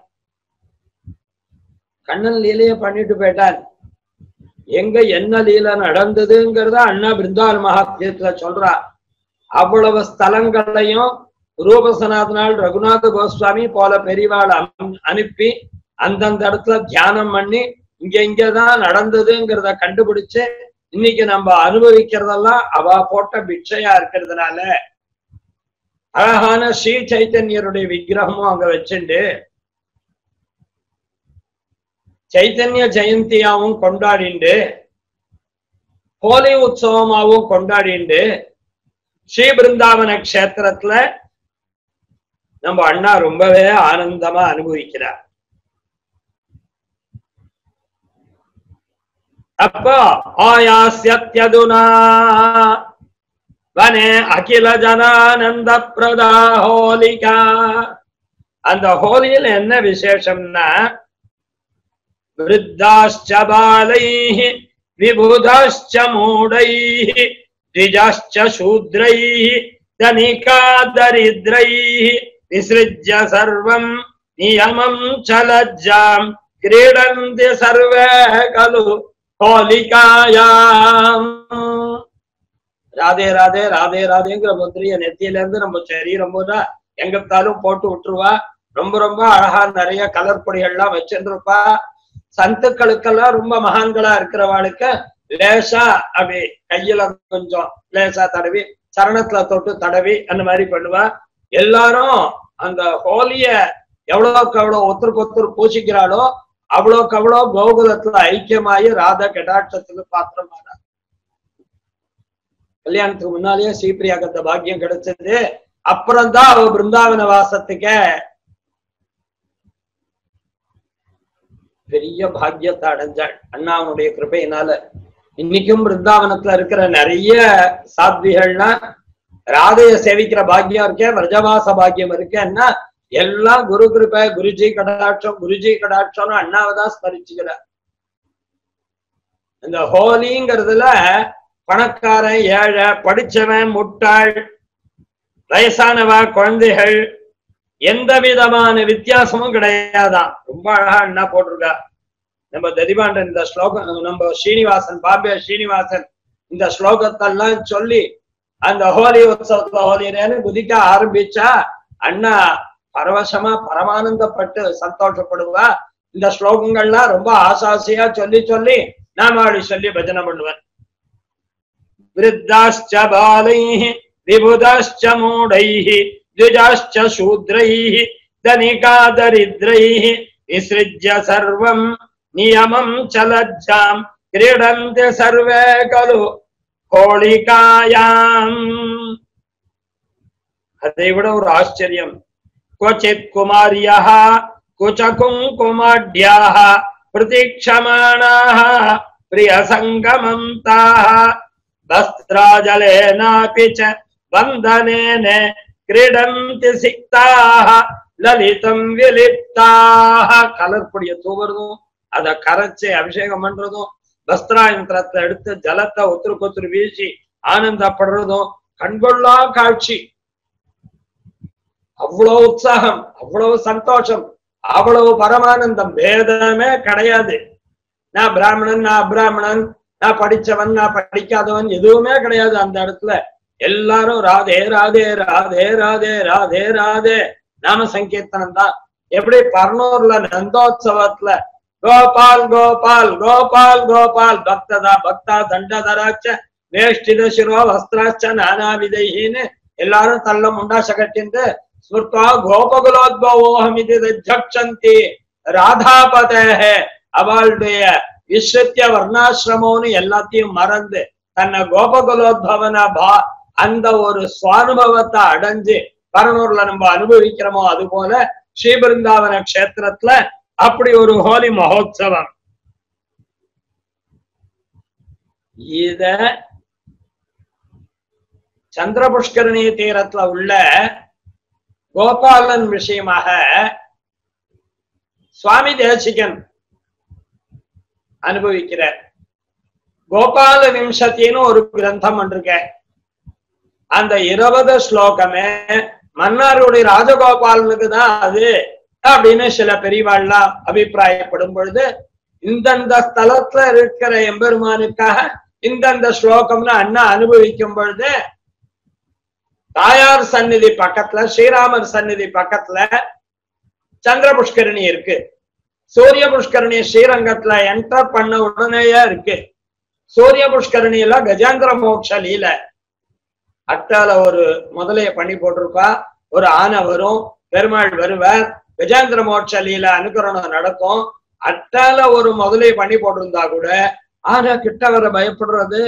கண்ணன் லீலைய பண்ணிட்டு போயிட்டான் எங்க என்ன லீலை நடந்ததுங்கிறத அண்ணா பிருந்தாவன மகாத்மியத்துல சொல்றா அவ்வளவு ஸ்தலங்களையும் ரூபசனாதனால் ரகுநாத கோஸ்வாமி போல பெரியவாள் அனுப்பி அந்தந்த இடத்துல தியானம் பண்ணி இங்க இங்கதான் நடந்ததுங்கிறத கண்டுபிடிச்சு இன்னைக்கு நம்ம அனுபவிக்கிறதெல்லாம் அவ போட்ட பிட்சையா இருக்கிறதுனால அழகான ஸ்ரீ சைத்தன்யருடைய விக்கிரகமும் அங்க வச்சுண்டு சைத்தன்ய ஜெயந்தியாவும் கொண்டாடிண்டு ஹோலி உற்சவமாவும் கொண்டாடிண்டு ஸ்ரீ பிருந்தாவன கஷேத்திரத்துல நம்ம அண்ணா ரொம்பவே ஆனந்தமா அனுபவிக்கிறார் அப்போ ஆயாஸ்யத்யதுனா வனே அகில ஜனானந்த பிரதா ஹோலிகா அந்த ஹோலியில் என்ன விசேஷம்னா விருத்தாश्च बालैः विबुधाश्च मूढैः द्विजाश्च शूद्रैः धनिका दरिद्रैः विसृज्य सर्वम् नियमम् च लज्जाम् கிரீடந்தி சர்வே கலு ஹோலிகாயாம் ராதே ராதே ராதே ராதேங்கிற முந்திரிய நெத்தியில இருந்து நம்ம சரீரம் பூரா எங்கத்தாலும் போட்டு விட்டுருவா ரொம்ப ரொம்ப அழகா நிறைய கலர் பொடிகள்லாம் வச்சிருப்பா சந்துக்களுக்கெல்லாம் ரொம்ப மகான்களா இருக்கிறவாளுக்கு லேசா அப்படி கையில கொஞ்சம் லேசா தடவி சரணத்துல தொட்டு தடவி அந்த மாதிரி பண்ணுவா எல்லாரும் அந்த ஹோலிய எவ்வளவுக்கு எவ்வளவு ஒருத்தருக்கு ஒருத்தர் பூசிக்கிறாளோ அவ்வளவுக்கு அவ்வளவு கோகுலத்துல ஐக்கியமாயி ராதா கடாட்சத்துக்கு பாத்திரமானார் கல்யாணத்துக்கு முன்னாலேயே ஸ்ரீபிரியாக்கு அந்த பாக்கியம் கிடைச்சது அப்புறம்தான் அவ பிருந்தாவன வாசத்துக்கே பெரிய பாக்கியத்தை அடைஞ்சாள் அண்ணாவனுடைய கிருபையினால இன்னைக்கும் பிருந்தாவனத்துல இருக்கிற நிறைய சாத்விகள்னா ராதைய சேவிக்கிற பாக்கியம் இருக்கே விரஜவாச பாக்கியம் இருக்கேன்னா எல்லாம் குரு கிருபை குருஜி கடாட்சம் குருஜி கடாட்சம்னு அண்ணாவை தான் ஸ்மரிச்சுக்கிறார் இந்த ஹோலிங்கிறதுல பணக்காரன் ஏழை படிச்சவன் முட்டாள் வயசானவா குழந்தைகள் எந்த விதமான வித்தியாசமும் கிடையாதான் ரொம்ப அழகா அண்ணா போட்டிருக்கா நம்ம ததிபாண்டன் இந்த ஸ்லோகம் நம்ம ஸ்ரீனிவாசன் பாபியா ஸ்ரீனிவாசன் இந்த ஸ்லோகத்தெல்லாம் சொல்லி அந்த ஹோலி உற்சவத்துல ஹோலிரேன்னு குதிக்க ஆரம்பிச்சா அண்ணா பரவசமா பரமானந்தப்பட்டு சந்தோஷப்படுவா இந்த ஸ்லோகங்கள்லாம் ரொம்ப ஆசாசியா சொல்லி சொல்லி நாமாடி சொல்லி பஜனை பண்ணுவேன் விருத்தாश्च बालैः विबुधाश्च मूढैः द्विजाश्च शूद्रैः धनिकादरिद्रैः विसृज्य सर्वम् नियमम् च लज्जाम् क्रीडन्ति सर्वे खलु होलिकायाम् அதை விட ஒரு ஆச்சரியம் क्वचित् कुमार्यः कुच कुङ्कुमाढ्याः प्रतीक्षमाणाः प्रियसङ्गमम् ताः वस्त्राजलेनापि च वन्दनेन क्रीडन्ति सिक्ताः லலிதம் விலிப்தாக கலர் பொடிய தூவுறதும் அத கரைச்சு அபிஷேகம் பண்றதும் வஸ்திராயந்திரத்தை எடுத்து ஜலத்தை ஒத்துருக்கு ஒத்துரு வீசி ஆனந்தப்படுறதும் கண்கொள்ளா காட்சி அவ்வளவு உற்சாகம் அவ்வளவு சந்தோஷம் அவ்வளவு பரமானந்தம் பேதமே கிடையாது நான் பிராமணன் நான் அபிராமணன் நான் படிச்சவன் நான் படிக்காதவன் எதுவுமே கிடையாது அந்த இடத்துல எல்லாரும் ராதே ராதே ராதே ராதே ராதே ராதே நாம சங்கீர்த்தனம் தான் எப்படி பர்னூர்ல நந்தோத்சவத்துல கோபால் கோபால் கோபால் கோபால் பக்ததா பக்தா தண்டதராச்ச வேஷ்டித சிரோ வஸ்திராச்ச நானாவிதைன்னு எல்லாரும் தள்ள முண்டாச கட்டிண்டு ஸ்மிருத்வா கோபகுலோத்பவோகம் இது ஜக்ஷந்தி ராதாபதே அவளுடைய விஸ்வத்திய வர்ணாசிரமம்னு எல்லாத்தையும் மறந்து தன்னை கோபகுலோத்பவன பா அந்த ஒரு சுவானுபவத்தை அடைஞ்சு பரனூர்ல நம்ம அனுபவிக்கிறோமோ அது போல ஸ்ரீபிருந்தாவன கஷேத்திரத்துல அப்படி ஒரு ஹோலி மகோத்சவம் இத சந்திர புஷ்கரணி தீரத்துல உள்ள கோபாலன் விஷயமாக சுவாமி தேசிகன் அனுபவிக்கிறார் கோபால விம்சத்தின்னு ஒரு கிரந்தம் வந்திருக்க அந்த இருபது ஸ்லோகமே மன்னாருடைய ராஜகோபாலனுக்கு தான் அது அப்படின்னு சில பெரியவாள்லாம் அபிப்பிராயப்படும் பொழுது இந்தந்த ஸ்தலத்துல இருக்கிற எம்பெருமானுக்காக இந்தந்த ஸ்லோகம்னு அண்ணா அனுபவிக்கும் பொழுது தாயார் சந்நிதி பக்கத்துல ஸ்ரீராமர் சந்நிதி பக்கத்துல சந்திர புஷ்கரணி இருக்கு சூரிய புஷ்கரணி ஸ்ரீரங்கத்துல என்டர் பண்ண உடனேயே இருக்கு சூரிய புஷ்கரணியில கஜேந்திர மோட்ச லீல அட்டால ஒரு முதலைய பண்ணி போட்டிருப்பா ஒரு ஆனை வரும் பெருமாள் வருவார் கஜேந்திர மோட்ச லீல அனுகரணம் நடக்கும் அட்டால ஒரு முதலைய பண்ணி போட்டிருந்தா கூட ஆனா கிட்ட வர பயப்படுறது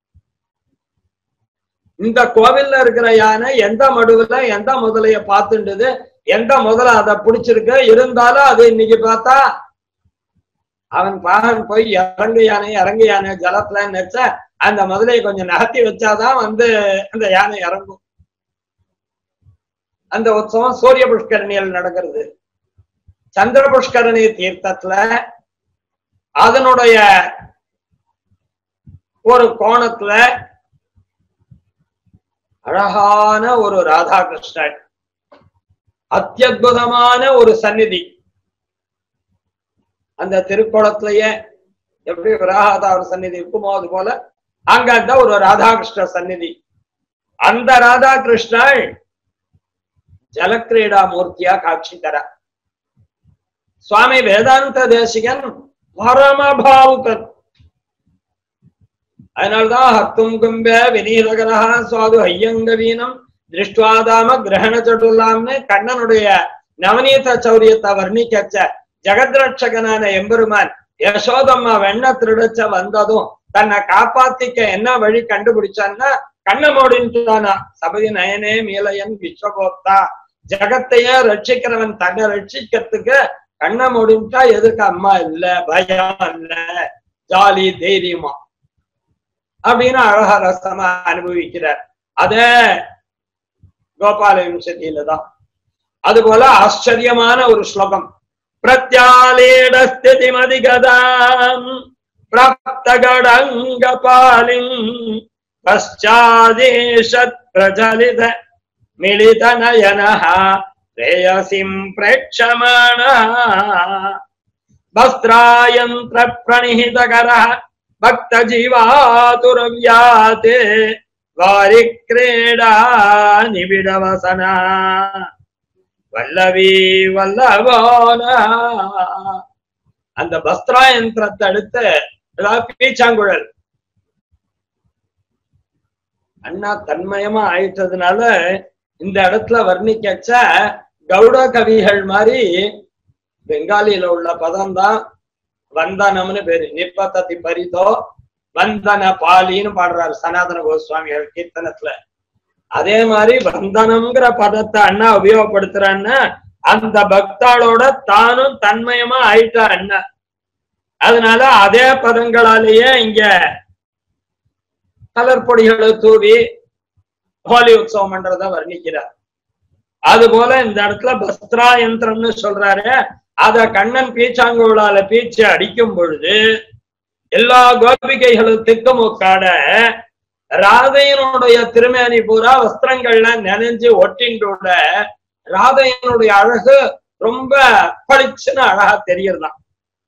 இந்த கோவில்ல இருக்கிற யானை எந்த மடுவுல எந்த முதலைய பார்த்துண்டது எந்த முதல்ல அதை பிடிச்சிருக்கு இருந்தாலும் அது இன்னைக்கு பார்த்தா அவன் பாகன் போய் இறங்கு யானை இறங்கு யானை ஜலத்துல நினைச்ச அந்த முதலையை கொஞ்சம் நகர்த்தி வச்சாதான் வந்து அந்த யானை இறங்கும் அந்த உற்சவம் சூரிய புஷ்கரணியில் நடக்கிறது சந்திர புஷ்கரணி தீர்த்தத்துல அதனுடைய ஒரு கோணத்துல அழகான ஒரு ராதாகிருஷ்ணன் அத்தியுதமான ஒரு சந்நிதி அந்த திருக்குளத்திலேயே எப்படி வராகாதாவர் சந்நிதி இருக்குமோ அது போல அங்க ஒரு ராதாகிருஷ்ண சந்நிதி அந்த ராதாகிருஷ்ணன் ஜலக்கிரீடா மூர்த்தியா காட்சி தர சுவாமி வேதாந்த தேசிகன் பரமபாவுகன் அதனால்தான் ஹத்தும் கும்ப வினீதகரா சுவாது ஐயங்க வீணம் திருஷ்டுவாதாம கிரகண சட்டுலாம்னு கண்ணனுடைய நவநீத சௌரியத்தை வர்ணிக்கச்ச ஜெகத்ரட்சகனான எம்பெருமான் யசோதம்மா வெண்ண திருடச்ச வந்ததும் தன்னை காப்பாத்திக்க என்ன வழி கண்டுபிடிச்சான்னா கண்ண மூடின்ட்டானா சபதி நயனே மீலையன் விஸ்வகோப்தா ஜகத்தையே ரட்சிக்கிறவன் தன்னை ரட்சிக்கிறதுக்கு கண்ண மூடின்ட்டா எதுக்கு அம்மா இல்ல பயம் இல்ல ஜாலி தைரியமா அப்படின்னு அழகா ரசமா அனுபவிக்கிறார் அத கோபால விம்சதியில தான் அதுபோல ஆச்சரியமான ஒரு ஸ்லோகம் பிரத்யாலேடஸ்திதிமதிகதாம் பிராப்தகடங்கபாலிம் பశ్చాదేశத் பிரஜலித மிளித நயனः பிரேயசிம் பிரேட்சமாண வஸ்திராயந்திர பிரணிஹிதகரः பக்த ஜீவாதுரவ்யாதே வாரி கிரீடா நிபிடவசனா வல்லவி வல்லவான அந்த பஸ்திரா யந்திரத்தை அடுத்து அதாவது பீச்சாங்குழல் அண்ணா தன்மயமா ஆயிட்டதுனால இந்த இடத்துல வர்ணிக்கச்ச கௌட கவிகள் மாதிரி பெங்காலியில உள்ள பதம் தான் வந்தனம்னு பேரு நிப்பத்தி பரிதோ வந்தன பாலின்னு பாடுறாரு சனாதன கோஸ்வாமிகள் கீர்த்தனத்துல அதே மாதிரி வந்தனம்ங்கிற பதத்தை அண்ணா உபயோகப்படுத்துறான்னா அந்த பக்தாளோட தானும் தன்மயமா ஆயிட்டா அண்ணா அதனால அதே பதங்களாலேயே இங்க கலர் பொடிகளை தூவி ஹோலி உற்சவம் பண்றத வர்ணிக்கிறார் அது போல இந்த இடத்துல பஸ்திரா யந்திரம்னு சொல்றாரு அத கண்ணன் பீச்சாங்குழால பீச்சு அடிக்கும் பொழுது எல்லா கோபிகைகளும் திக்குமுக்காட ராதையனுடைய திருமேனி பூரா வஸ்திரங்கள்ல நனைஞ்சு ஒட்டின்றோட ராதையனுடைய அழகு ரொம்ப பளிச்சுன்னு அழகா தெரியறதாம்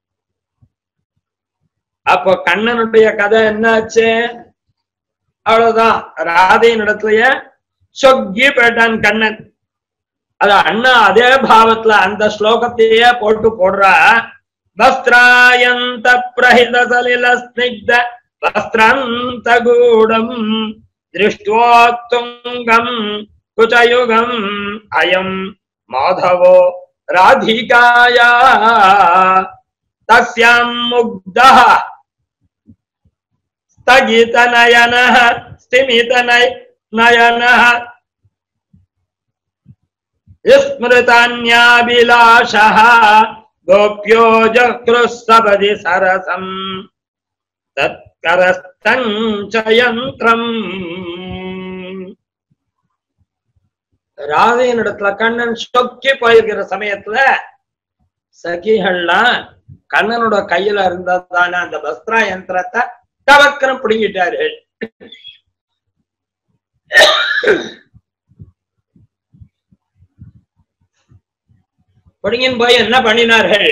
அப்போ கண்ணனுடைய கதை என்னாச்சு அவ்வளவுதான் ராதையின் இடத்துலயே சொக்கி போயிட்டான் கண்ணன் அது அண்ணா அதே பாவத்துல அந்த ஸ்லோகத்தையே போட்டு போடுறா வஸ்திராயந்த பிரஹித சலில ஸ்னிக்த வஸ்திரந்த கூடம் திருஷ்டுவோத்துங்கம் குச்சயுகம் அயம் மாதவோ ராதிகாயா தஸ்யாம் முக்தः स्थगितनयनः स्तिमितनय नयनः विस्मृतान्याभिलाषः गोप्यो जक्रुः सपदि सरसम् तत्करस्तञ्च यन्त्रम् ராதையின் இடத்துல கண்ணன் சொக்கி போயிருக்கிற சமயத்துல சகிகள்லாம் கண்ணனோட கையில இருந்ததான அந்த பஸ்திரா யந்திரத்தை டவக்கரம் பிடுங்கிட்டார்கள் பிடுங்கின் போய் என்ன பண்ணினார்கள்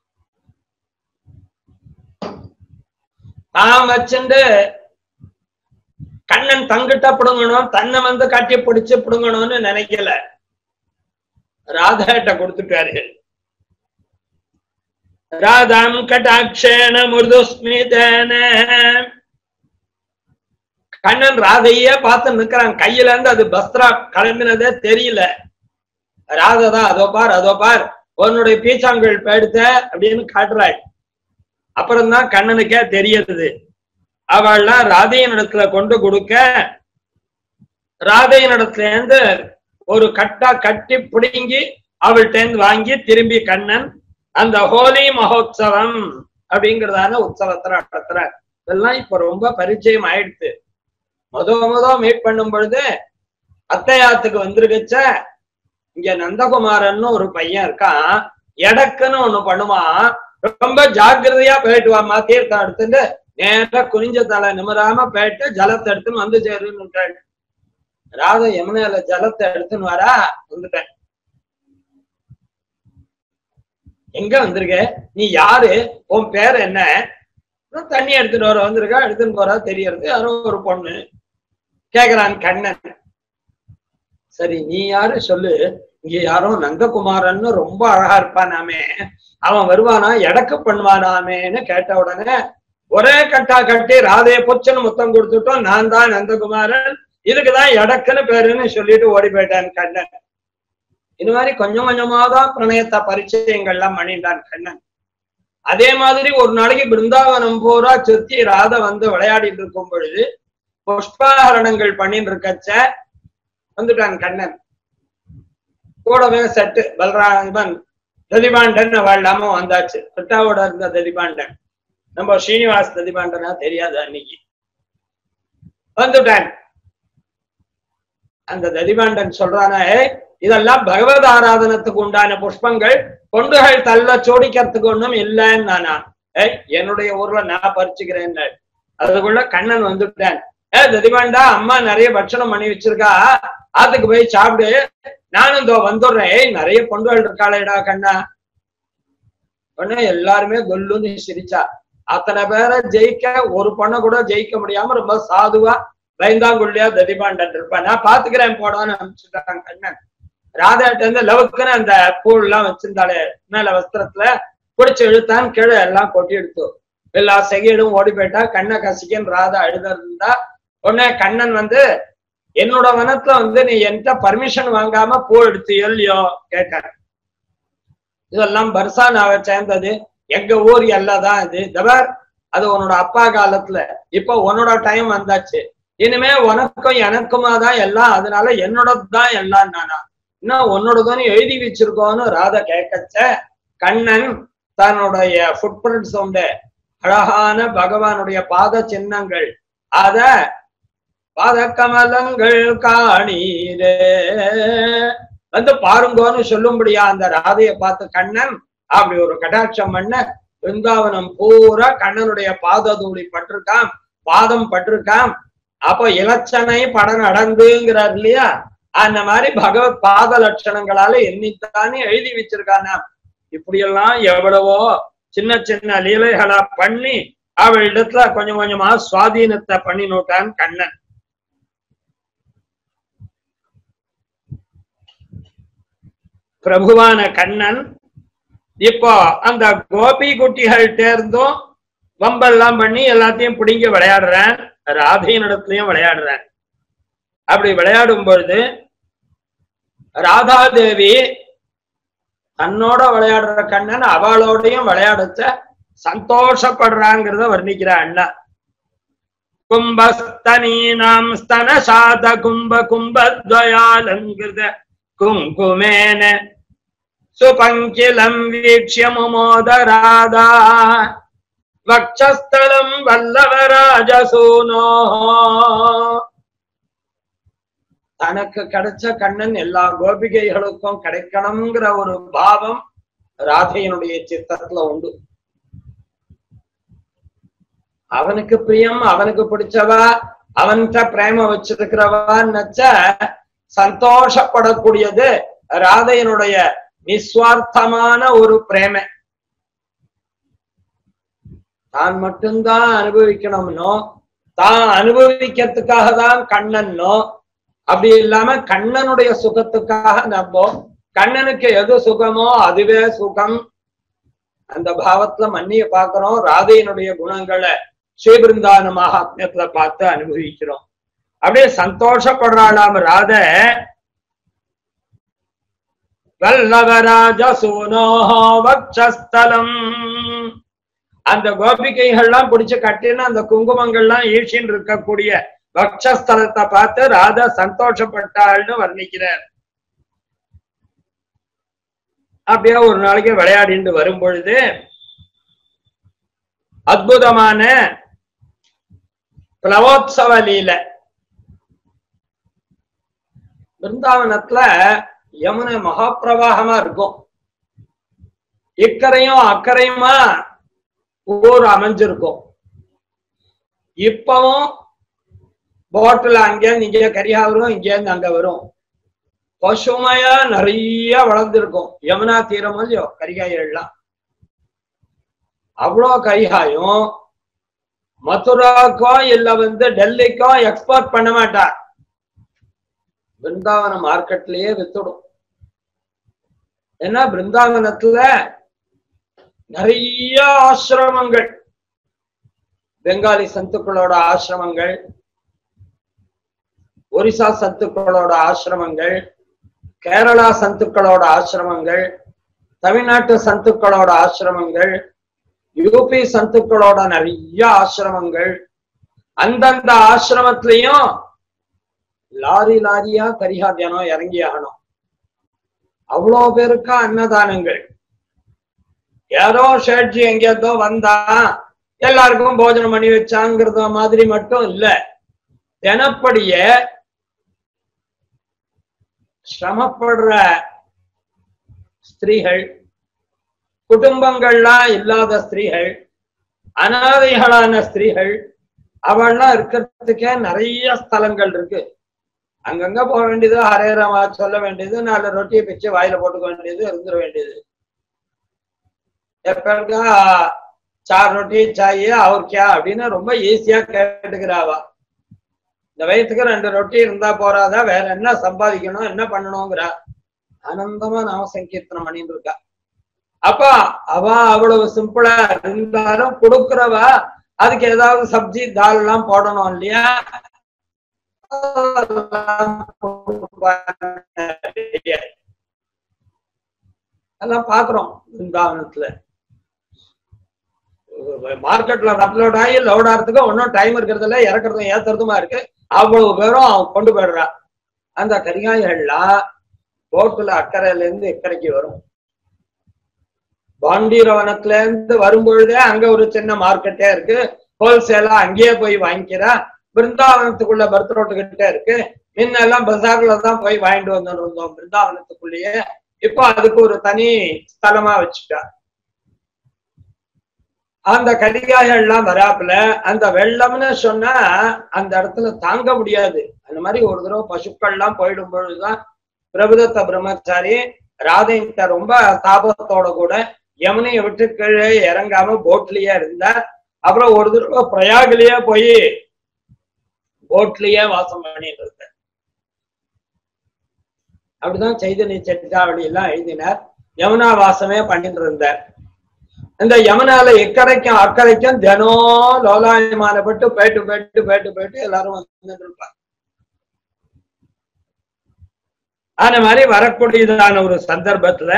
தாம் வச்சுண்டு கண்ணன் தங்கிட்ட பிடுங்கணும் தன்னை வந்து கட்டி பிடிச்சு பிடுங்கணும்னு நினைக்கல ராதாட்ட கொடுத்துட்டார்கள் ராதாம் கட்டாட்சேன மிருதுஸ்மிதேன கண்ணன் ராதையே பார்த்து நிக்கிறான் கையில இருந்து அது பஸ்திரா கிளம்பினதே தெரியல ராதை தான் அதோ பார் அதோ பார் உன்னுடைய பீச்சாங்கல் போயிடுத்த அப்படின்னு காட்டுறாள் அப்புறம்தான் கண்ணனுக்கே தெரியறது அவள்லாம் ராதையின் இடத்துல கொண்டு கொடுக்க ராதையின் இடத்துல இருந்து ஒரு கட்டா கட்டி பிடுங்கி அவள்கிட்ட இருந்து வாங்கி திரும்பி கண்ணன் அந்த ஹோலி மகோத்சவம் அப்படிங்கறதான உற்சவத்தை நடத்துற இதெல்லாம் இப்ப ரொம்ப பரிச்சயம் ஆயிடுச்சு முத முத மீட் பண்ணும் பொழுது அத்தையாத்துக்கு வந்திருக்கச்ச இங்க நந்தகுமாரன்னு ஒரு பையன் இருக்கான் எடக்குன்னு ஒண்ணு பண்ணுவான் ரொம்ப ஜாக்கிரதையா போயிட்டு வாமா தீர்த்தம் எடுத்துட்டு நேரா குனிஞ்ச தலை நிமிராம போயிட்டு ஜலத்தை எடுத்துன்னு வந்து சேருன்னு ராத யமுனையில ஜலத்தை எடுத்துன்னு வரா வந்துட்டேன் எங்க வந்திருக்க நீ யாரு உன் பேர் என்ன நான் தண்ணி எடுத்துட்டு வர வந்திருக்கா எடுத்துட்டு போறா தெரியறது யாரோ ஒரு பொண்ணு கேக்குறான் கண்ணன் சரி நீ யாரு சொல்லு இங்க யாரோ நந்தகுமாரன்னு ரொம்ப அழகா இருப்பானாமே அவன் வருவானா எடக்கு பண்ணுவானாமேன்னு கேட்ட உடனே ஒரே கட்டா கட்டி ராதைய பொச்சன்னு முத்தம் கொடுத்துட்டோம் நான் தான் நந்தகுமாரன் இதுக்குதான் எடக்குன்னு பேருன்னு சொல்லிட்டு ஓடி போயிட்டான் கண்ணன் இது மாதிரி கொஞ்சம் கொஞ்சமா தான் பிரணயத்த பரிச்சயங்கள்லாம் பண்ணிட்டான் கண்ணன் அதே மாதிரி ஒரு நாளைக்கு பிருந்தாவனம் பூரா சுத்தி ராதை வந்து விளையாடிட்டு இருக்கும் பொழுது புஷ்பாகரணங்கள் பண்ணிட்டு இருக்கச்ச வந்துட்டான் கண்ணன் கூடவே செட்டு பல்ராமன் ததிபாண்டன் வாழாம வந்தாச்சு பிட்டாவோட இருந்த ததிபாண்டன் நம்ம ஸ்ரீனிவாஸ் ததிபாண்டனா தெரியாது அன்னைக்கு வந்துட்டான் அந்த ததிபாண்டன் சொல்றானா "ஏய், இதெல்லாம் பகவத் ஆராதனத்துக்கு உண்டான புஷ்பங்கள் கொண்டுகள் தள்ள சோடிக்கிறதுக்கு ஒண்ணும் இல்லைன்னு நானா ஏய் என்னுடைய ஊர்ல நான் பறிச்சுக்கிறேன் அதுக்குள்ள கண்ணன் வந்துட்டான் ஏ ததிபாண்டா அம்மா நிறைய பட்சணம் பண்ணி வச்சிருக்கா ஆத்துக்கு போய் சாப்பிடு நானும் இதோ வந்துடுறேன் ஏய் நிறைய பொண்டுகள் இருக்காளேடா கண்ணா உடனே எல்லாருமே கொல்லுன்னு சிரிச்சா அத்தனை பேரை ஜெயிக்க ஒரு பொண்ணை கூட ஜெயிக்க முடியாம ரொம்ப சாதுவா பயந்தாங்குள்ளியா ததிபாண்டன் இருப்பான் நான் பாத்துக்கிறேன் போடான்னு அனுப்பிச்சுட்டான் கண்ணன் ராதாட்ட இருந்து லவுக்குன்னு அந்த பூல் எல்லாம் வச்சிருந்தாலே மேல வஸ்திரத்துல பிடிச்சு இழுத்தான் கீழே எல்லாம் கொட்டி எடுத்து எல்லா செகையிடும் ஓடி போயிட்டா கண்ணை கசிக்கன்னு ராதா அழுத இருந்தா உடனே கண்ணன் வந்து என்னோட வனத்துல வந்து நீ என்கிட்ட பர்மிஷன் வாங்காம பூ எடுத்து இல்லையோ கேட்டார் இதெல்லாம் பர்சானாவை சேர்ந்தது எங்க ஊர் எல்லாம் இது தவர் அது உன்னோட அப்பா காலத்துல இப்ப உன்னோட டைம் வந்தாச்சு இனிமே உனக்கும் எனக்குமா தான் எல்லாம் அதனால என்னோடது தான் எல்லாம் நானா இன்னும் உன்னோடதுன்னு எழுதி வச்சிருக்கோன்னு ராதா கேட்கச்ச கண்ணன் தன்னுடைய ஃபுட் பிரிண்ட்ஸ் உண்டு அழகான பகவானுடைய பாத சின்னங்கள் அத பாத கமலங்கள் காணீரே வந்து பாருங்கோன்னு சொல்லும்படியா அந்த ராதைய பார்த்து கண்ணன் அப்படி ஒரு கடாட்சம் பண்ண பிருந்தாவனம் பூரா கண்ணனுடைய பாத தூளி பட்டிருக்கான் பாதம் பட்டிருக்கான் அப்போ இலச்சனை படம் நடந்துங்கிறார் இல்லையா அந்த மாதிரி பகவத் பாத லட்சணங்களால எண்ணித்தானே எழுதி வச்சிருக்கானா இப்படியெல்லாம் எவ்வளவோ சின்ன சின்ன லீலைகளா பண்ணி அவளிடத்துல கொஞ்சம் கொஞ்சமா சுவாதீனத்தை பண்ணினோட்டான் கண்ணன் பிரபுவான கண்ணன் இப்போ அந்த கோபி குட்டிகள் தேர்ந்தும் வம்பெல்லாம் பண்ணி எல்லாத்தையும் பிடிங்கி விளையாடுறேன் ராதையின் இடத்துலயும் விளையாடுறேன் அப்படி விளையாடும் பொழுது ராதாதேவி தன்னோட விளையாடுற கண்ணன் அவளோடையும் விளையாடச்ச சந்தோஷப்படுறாங்கிறத வர்ணிக்கிற அண்ணா கும்பஸ்தனீனாம் ஸ்தன சாத கும்ப கும்பத்வயாலங்கிருத குங்குமேன சுபங்கிலம் வீக்ஷ்ய முமோத ராதா வக்ஷஸ்தலம் வல்லவராஜசூனோ தனக்கு கிடைச்ச கண்ணன் எல்லா கோபிகைகளுக்கும் கிடைக்கணுங்கிற ஒரு பாவம் ராதையினுடைய சித்தத்துல உண்டு அவனுக்கு பிரியம் அவனுக்கு பிடிச்சவா அவன்கிட்ட பிரேம வச்சிருக்கிறவான்னு சந்தோஷப்படக்கூடியது ராதையினுடைய நிஸ்வார்த்தமான ஒரு பிரேமை தான் மட்டும்தான் அனுபவிக்கணும்னோ தான் அனுபவிக்கிறதுக்காக தான் கண்ணன்னோ அப்படி இல்லாம கண்ணனுடைய சுகத்துக்காக நம்ம கண்ணனுக்கு எது சுகமோ அதுவே சுகம் அந்த பாவத்துல மன்னிய பாக்குறோம் ராதையினுடைய குணங்களை ஸ்ரீபிருந்தான மகாத்மியத்துல பார்த்து அனுபவிக்கிறோம் அப்படியே சந்தோஷப்படுறாளாம் ராத வல்லவராஜ சூனோ வக்ஷஸ்தலம் அந்த கோபிகைகள்லாம் பிடிச்சு கட்டின அந்த குங்குமங்கள்லாம் ஈழ்ச்சின்னு இருக்கக்கூடிய வக்ஷஸ்தலத்தை பார்த்து ராதா சந்தோஷப்பட்டாள்னு வர்ணிக்கிறார் அப்படியே ஒரு நாளைக்கு விளையாடிட்டு வரும் பொழுது அற்புதமான பிளவோத்சவ லீலை பிருந்தாவனத்துல யமுனை மகாபிரவாகமா இருக்கும் இக்கரையும் அக்கறையுமா ஊர் அமைஞ்சிருக்கும் இப்பவும் போட்டுல அங்கேருந்து இங்கே கரியா வரும் இங்கேருந்து அங்க வரும் பசுமையா நிறைய வளர்ந்துருக்கும் யமுனா தீரம் இல்லையோ கரிகாயெல்லாம் அவ்வளோ கைகாயும் மதுராக்கோ இல்ல வந்து டெல்லிக்கோ எக்ஸ்போர்ட் பண்ண மாட்டார் பிருந்தாவன மார்க்கெட்லயே வித்துடும் ஏன்னா பிருந்தாவனத்துல நிறைய ஆசிரமங்கள் பெங்காலி சத்துக்களோட ஆசிரமங்கள் ஒரிசா சத்துக்களோட ஆசிரமங்கள் கேரளா சந்துக்களோட ஆசிரமங்கள் தமிழ்நாட்டு சந்துக்களோட ஆசிரமங்கள் யூபி சந்துக்களோட நிறைய ஆசிரமங்கள் அந்தந்த ஆசிரமத்திலையும் லாரி லாரியா கரிகா தியானம் இறங்கி ஆகணும் அவ்வளோ பேருக்கா அன்னதானங்கள் யாரோ ஷேட்ஜி எங்கேயாதோ வந்தா எல்லாருக்கும் போஜனம் பண்ணி வச்சாங்கிறத மாதிரி மட்டும் இல்ல தினப்படியே சிரமப்படுற ஸ்திரீகள் குடும்பங்கள்லாம் இல்லாத ஸ்திரீகள் அனாதைகளான ஸ்திரீகள் அவள்லாம் இருக்கிறதுக்கே நிறைய ஸ்தலங்கள் இருக்கு அங்கங்க போக வேண்டியது ஹரே ராமா சொல்ல வேண்டியது நாலு ரொட்டியை பிச்சு வாயில போட்டுக்க வேண்டியது இருந்துட வேண்டியது எப்பா சார் ரொட்டி சாய் அவர் கியா அப்படின்னு ரொம்ப ஈஸியா கேட்டுக்கிறாவா இந்த வயசுக்கு ரெண்டு ரொட்டி இருந்தா போறாதா வேற என்ன சம்பாதிக்கணும் என்ன பண்ணணுங்கிறா ஆனந்தமா நாம சங்கீர்த்தனம் பண்ணிட்டு இருக்கா அப்ப அவ அவ்வளவு சிம்பிளா இருந்தாலும் கொடுக்கிறவ அதுக்கு ஏதாவது சப்ஜி தால் எல்லாம் போடணும் இல்லையா எல்லாம் பாக்குறோம் பிருந்தாவனத்துல மார்க்கெட்ல அப்லோட் ஆகி லோட் ஆகிறதுக்கு ஒன்னும் டைம் இருக்கிறது இல்ல இறக்குறதும் ஏத்துறதுமா இருக்கு அவ்வளவு பேரும் அவன் கொண்டு போயிடுறா அந்த கரிகாய்கள்லாம் போட்டுல அக்கறையில இருந்து இக்கரைக்கு வரும் பாண்டீரவனத்துல இருந்து வரும்பொழுதே அங்க ஒரு சின்ன மார்க்கெட்டே இருக்கு ஹோல்சேலா அங்கேயே போய் வாங்கிக்கிறா பிருந்தாவனத்துக்குள்ள பர்த் ரோட்டு கிட்ட இருக்கு முன்னெல்லாம் பஜார்ல தான் போய் வாங்கிட்டு வந்துட்டு இருந்தோம் பிருந்தாவனத்துக்குள்ளேயே இப்போ அதுக்கு ஒரு தனி ஸ்தலமா வச்சுட்டா அந்த கரிகாய்கள் எல்லாம் வராப்புல அந்த வெள்ளம்னு சொன்னா அந்த இடத்துல தாங்க முடியாது அந்த மாதிரி ஒரு தடவை பசுக்கள் எல்லாம் போயிடும் பொழுதுதான் பிரபுதத்த பிரம்மச்சாரி ராதைகிட்ட ரொம்ப தாபத்தோட கூட யமுனையை விட்டு கீழே இறங்காம போட்லயே இருந்தார் அப்புறம் ஒரு தடவை பிரயாகிலேயே போய் போட்லயே வாசம் பண்ணிட்டு இருந்தார் அப்படிதான் சைதன்ய செட்டாவளி எல்லாம் எழுதினார் யமுனா வாசமே பண்ணிட்டு இருந்தார் இந்த யமுனால இக்கரைக்கும் அக்கறைக்கும் தினம் லோலாயமானப்பட்டு போயிட்டு போயிட்டு போயிட்டு போயிட்டு எல்லாரும் வந்துட்டு இருப்பாங்க அந்த மாதிரி வரக்கூடியதான ஒரு சந்தர்ப்பத்துல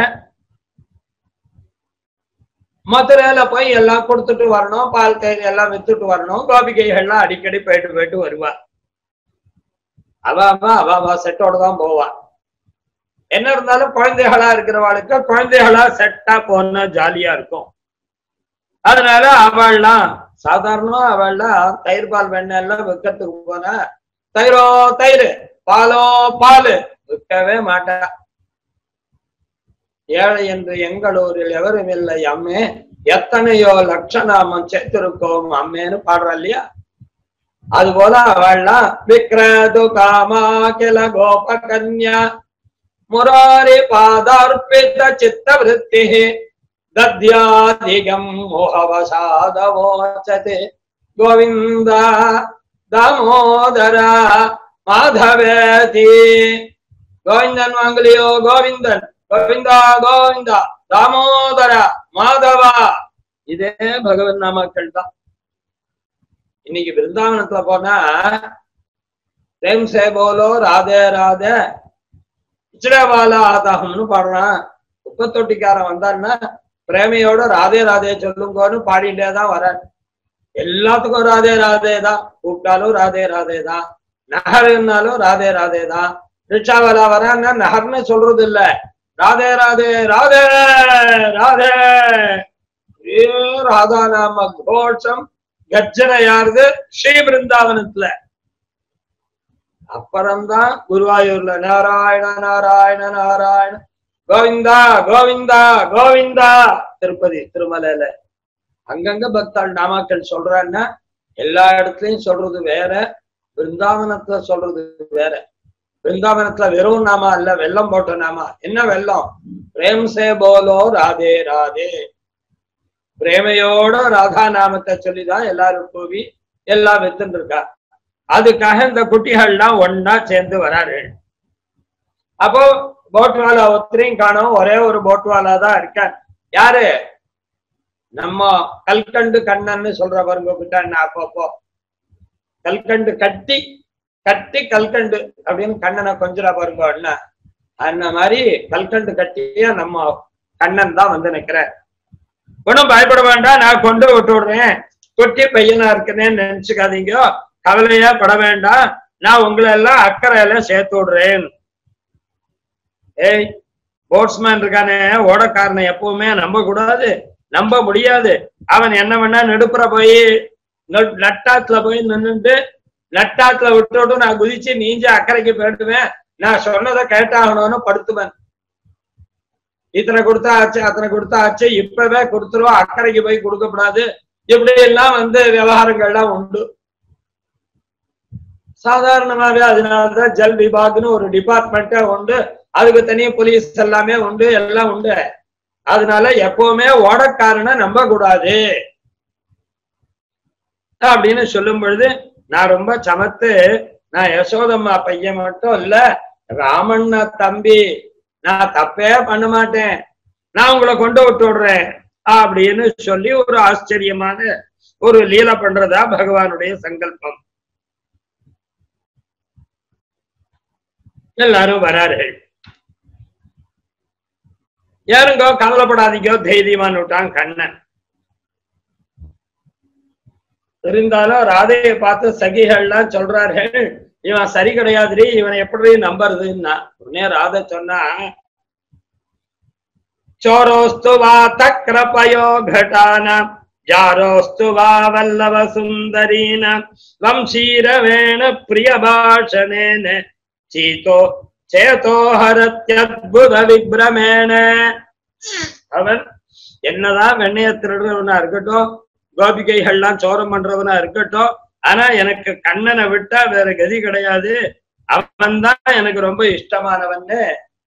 மதுரையில போய் எல்லாம் கொடுத்துட்டு வரணும் பால் தயிர் எல்லாம் வித்துட்டு வரணும் கோபிகைகள்லாம் அடிக்கடி போயிட்டு போயிட்டு வருவா அவ அவ அவ அவ செட்டோட தான் போவா என்ன இருந்தாலும் குழந்தைகளா இருக்கிறவாளுக்கு குழந்தைகளா செட்டா போனா ஜாலியா இருக்கும் அதனால அவள்லாம் சாதாரணமா அவள்லாம் தயிர் பால் வெண்ணெய் எல்லாம் விற்கிறதுக்கு போனா தயிரோ தயிர் பாலோ பால் விற்கவே மாட்டா ஏழை என்று எங்களூரில் எவரும் இல்லை அம்மே எத்தனையோ லட்சநாமம் சேர்த்திருக்கோம் அம்மேன்னு பாடுறா இல்லையா அது போல அவள்லாம் விக்ரது காமா கில கோப கன்யா முராரி பாதார்ப்பித சித்த விருத்தி தத்யாதிகம் மோகவசாதவோச்சதே கோவிந்த தாமோதர மாதவேதி கோவிந்தன் வாங்கலையோ கோவிந்தன் கோவிந்தா கோவிந்தா தாமோதர மாதவா இதே பகவன் நாமக்கள் தான் இன்னைக்கு பிருந்தாவனத்துல போனா பிரேம் சே போலோ ராதே ராதே இச்சடவாலா ஆதாகம்னு பாடுறான் குப்பை தொட்டிக்காரன் வந்தான்னா பிரேமையோட ராதே ராதே சொல்லுங்கன்னு பாடிட்டே தான் வர எல்லாத்துக்கும் ராதே ராதே தான் கூப்பிட்டாலும் ராதே ராதே தான் நகர்னாலும் ராதே ராதே தான் ரிக்ஷாவாலா வரான்னா நகர்னு சொல்றது இல்ல ராதே ராதே ராதே ராதே ஏ ராதா நாம கோஷம் கர்ஜனையாருது ஸ்ரீ பிருந்தாவனத்துல அப்புறம்தான் குருவாயூர்ல நாராயண நாராயண நாராயண கோவிந்தா கோவிந்தா கோவிந்தா திருப்பதி திருமலையில அங்கங்க பக்தாள் நாமாக்கள் சொல்றான்னா எல்லா இடத்துலயும் சொல்றது வேற பிருந்தாவனத்துல சொல்றது வேற பிருந்தாவனத்துல வெறும் நாமா இல்ல வெள்ளம் போட்ட நாமா என்ன வெள்ளம் பிரேம் சே போலோ ராதே ராதே பிரேமையோட ராதா நாமத்தை சொல்லிதான் எல்லாரும் கூவி எல்லாம் வித்துட்டு இருக்கா அதுக்காக இந்த குட்டிகள்லாம் ஒன்னா சேர்ந்து வராரு அப்போ போட்வாலா ஒருத்தரையும் காணோம் ஒரே ஒரு போட்வாலா தான் இருக்கார் யாரு நம்ம கல்கண்டு கண்ணன்னு சொல்ற பாருங்க கிட்ட அப்பப்போ கல்கண்டு கட்டி கட்டி கல்கண்டு அப்படின்னு கண்ணனை கொஞ்சரா பாருங்க அண்ணா அந்த மாதிரி கல்கண்டு கட்டியா நம்ம கண்ணன் தான் வந்து நிக்கிறார் ஒன்றும் பயப்பட வேண்டாம் நான் கொண்டு விட்டு விடுறேன் குட்டி பையனா இருக்கிறேன்னு நினைச்சுக்காதீங்க கவலையா பட வேண்டாம் நான் உங்களை எல்லாம் அக்கறையில சேர்த்து விடுறேன் ஏய் போட்ஸ்மேன் இருக்கானே ஓடக்காரனை எப்பவுமே நம்ப கூடாது நம்ப முடியாது அவன் என்ன பண்ணா நெடுப்புற போய் நட்- நட்டாத்துல போய் நின்னுட்டு நட்டாத்துல விட்டு நான் குதிச்சு நீஞ்சு அக்கறைக்கு போயிடுவேன் நான் சொன்னதை கேட்டாகணும்னு படுத்துவேன் இத்தனை கொடுத்தா ஆச்சு அத்தனை கொடுத்தா ஆச்சு இப்பவே கொடுத்துருவோம் அக்கறைக்கு போய் கொடுக்கப்படாது இப்படி எல்லாம் வந்து விவகாரங்கள்லாம் உண்டு சாதாரணமாவே அதனாலதான் ஜல் விபாக்னு ஒரு டிபார்ட்மெண்ட்டே உண்டு அதுக்கு தனியா போலீஸ் எல்லாமே உண்டு எல்லாம் உண்டு அதனால எப்பவுமே ஓடக்காரனை நம்ப கூடாது அப்படின்னு சொல்லும் பொழுது நான் ரொம்ப சமத்து நான் யசோதம்மா பையன் மட்டும் இல்ல ராமண்ணா தம்பி நான் தப்பே பண்ண மாட்டேன் நான் உங்களை கொண்டு விட்டு விடுறேன் அப்படின்னு சொல்லி ஒரு ஆச்சரியமான ஒரு லீலை பண்றதா பகவானுடைய சங்கல்பம் எல்லாரும் வரார்கள் யாருங்கோ கவலைப்படாதீங்கோ தைரியமான்னு விட்டான் கண்ணன் இருந்தாலும் ராதையை பார்த்து சகிகள்லாம் சொல்றார்கள் இவன் சரி கிடையாதுடி இவனை எப்படி நம்புறதுன்னா உடனே ராதை சொன்னா சோரோஸ்து வா தக்ரபயோ घटानाम् ஜாரோஸ்து வா வல்லவ சுந்தரீனாம் வம்சீரவேண பிரியபாஷணேன சீதோ சேதோ ஹரத்யத்புத விப்ரமேண அவன் என்னதான் வெண்ணைய திருடுறவனா இருக்கட்டும் கோபிகைகள்லாம் சோரம் பண்றவனா இருக்கட்டும் ஆனா எனக்கு கண்ணனை விட்டா வேற கதி கிடையாது அவன் தான் எனக்கு ரொம்ப இஷ்டமானவன்னு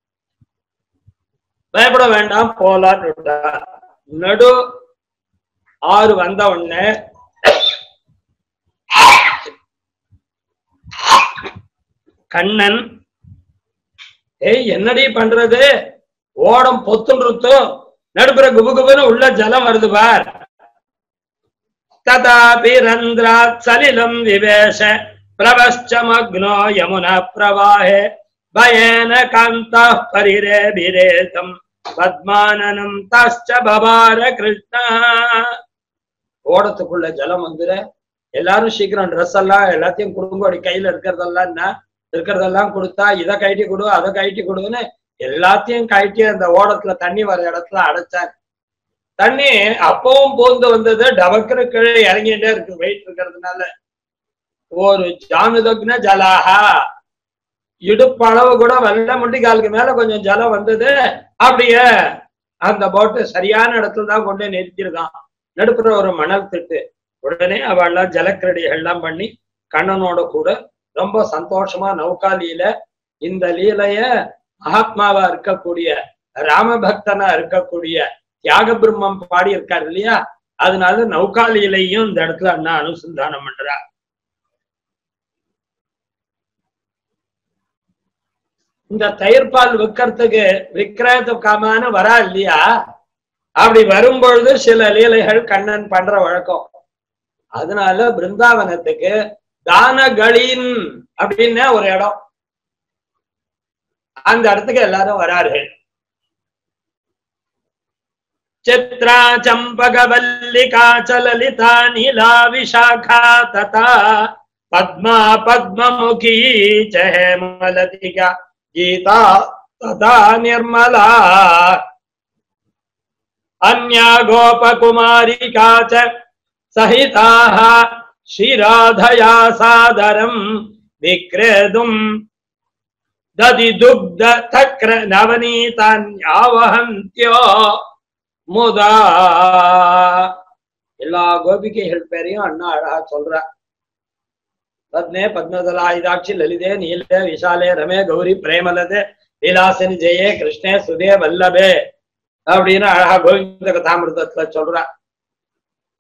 பயப்பட வேண்டாம் போலான்னு விட்டா நடு ஆறு வந்த உடனே கண்ணன் ஏய் என்னடி பண்றது ஓடம் பொத்துன்றுத்தும் நடுப்புற குபுகுபுன்னு உள்ள ஜலம் வருது பார் ததாபி ரந்திராத் சலிலம் விவேஷ பிரவச்சமக்னோ யமுனா பிரவாஹே பயேன காந்தா பரிரேபிரேதம் பத்மானனம் தாச்ச பபார கிருஷ்ணா ஓடத்துக்குள்ள ஜலம் வந்துரு எல்லாரும் சீக்கிரம் ட்ரெஸ் எல்லாம் எல்லாத்தையும் கொடுங்க அப்படி கையில இருக்கிறதெல்லாம் என்ன இருக்கிறதெல்லாம் கொடுத்தா இதை கழட்டி கொடு அதை கழட்டி கொடுன்னு எல்லாத்தையும் கழட்டி அந்த ஓடத்துல தண்ணி வர இடத்துல அடைச்சார் தண்ணி அப்பவும் பூந்து வந்தது டபக்குன்னு கீழே இறங்கிட்டே இருக்கு வெயிட் இருக்கிறதுனால ஒரு ஜானுதக்ன ஜலாஹா இடுப்பளவு கூட வெள்ள முட்டி காலுக்கு மேல கொஞ்சம் ஜலம் வந்தது அப்படியே அந்த போட்டு சரியான இடத்துல தான் கொண்டு போய் நிறுத்திருக்கான் நடுப்புற ஒரு மணல் திட்டு உடனே அவள்லாம் ஜலக்கிரடிகள்லாம் பண்ணி கண்ணனோட கூட ரொம்ப சந்தோஷமா நௌகாலியில இந்த லீலைய மகாத்மாவா இருக்கக்கூடிய ராமபக்தனா இருக்கக்கூடிய தியாக பிரம்மம் பாடி இருக்காரு இல்லையா அதனால நௌகாலியிலையும் இந்த இடத்துல அண்ணா அனுசந்தானம் பண்றா இந்த தயிர்பால் விற்கிறதுக்கு விக்கிரயத்துக்காமான வரா இல்லையா அப்படி வரும்பொழுது சில லீலைகள் கண்ணன் பண்ற வழக்கம் அதனால பிருந்தாவனத்துக்கு தானகளின் அப்படின்னு ஒரு இடம் அந்த இடத்துக்கு எல்லாரும் வரார்கள் चित्रा चम्पकवल्लिका च ललिता नीला विशाखा तथा पद्मा पद्ममुखी च हेमलतिका गीता तथा निर्मला अन्या गोपकुमारिका च सहिताः श्रीराधया सादरम् विक्रेतुम् दधि दुग्ध तक्र नवनीतान्यावहन्त्यो முதா எல்லா கோபிகைகள் பேரையும் அண்ணா அழகா சொல்றா பத்மே பத்மதலா இதாட்சி லலிதே நீலே விஷாலே ரமே கௌரி பிரேமலதே லீலாசனி ஜெயே கிருஷ்ணே சுதே வல்லபே அப்படின்னு அழகா கோவிந்த கதாமிருதத்துல சொல்றா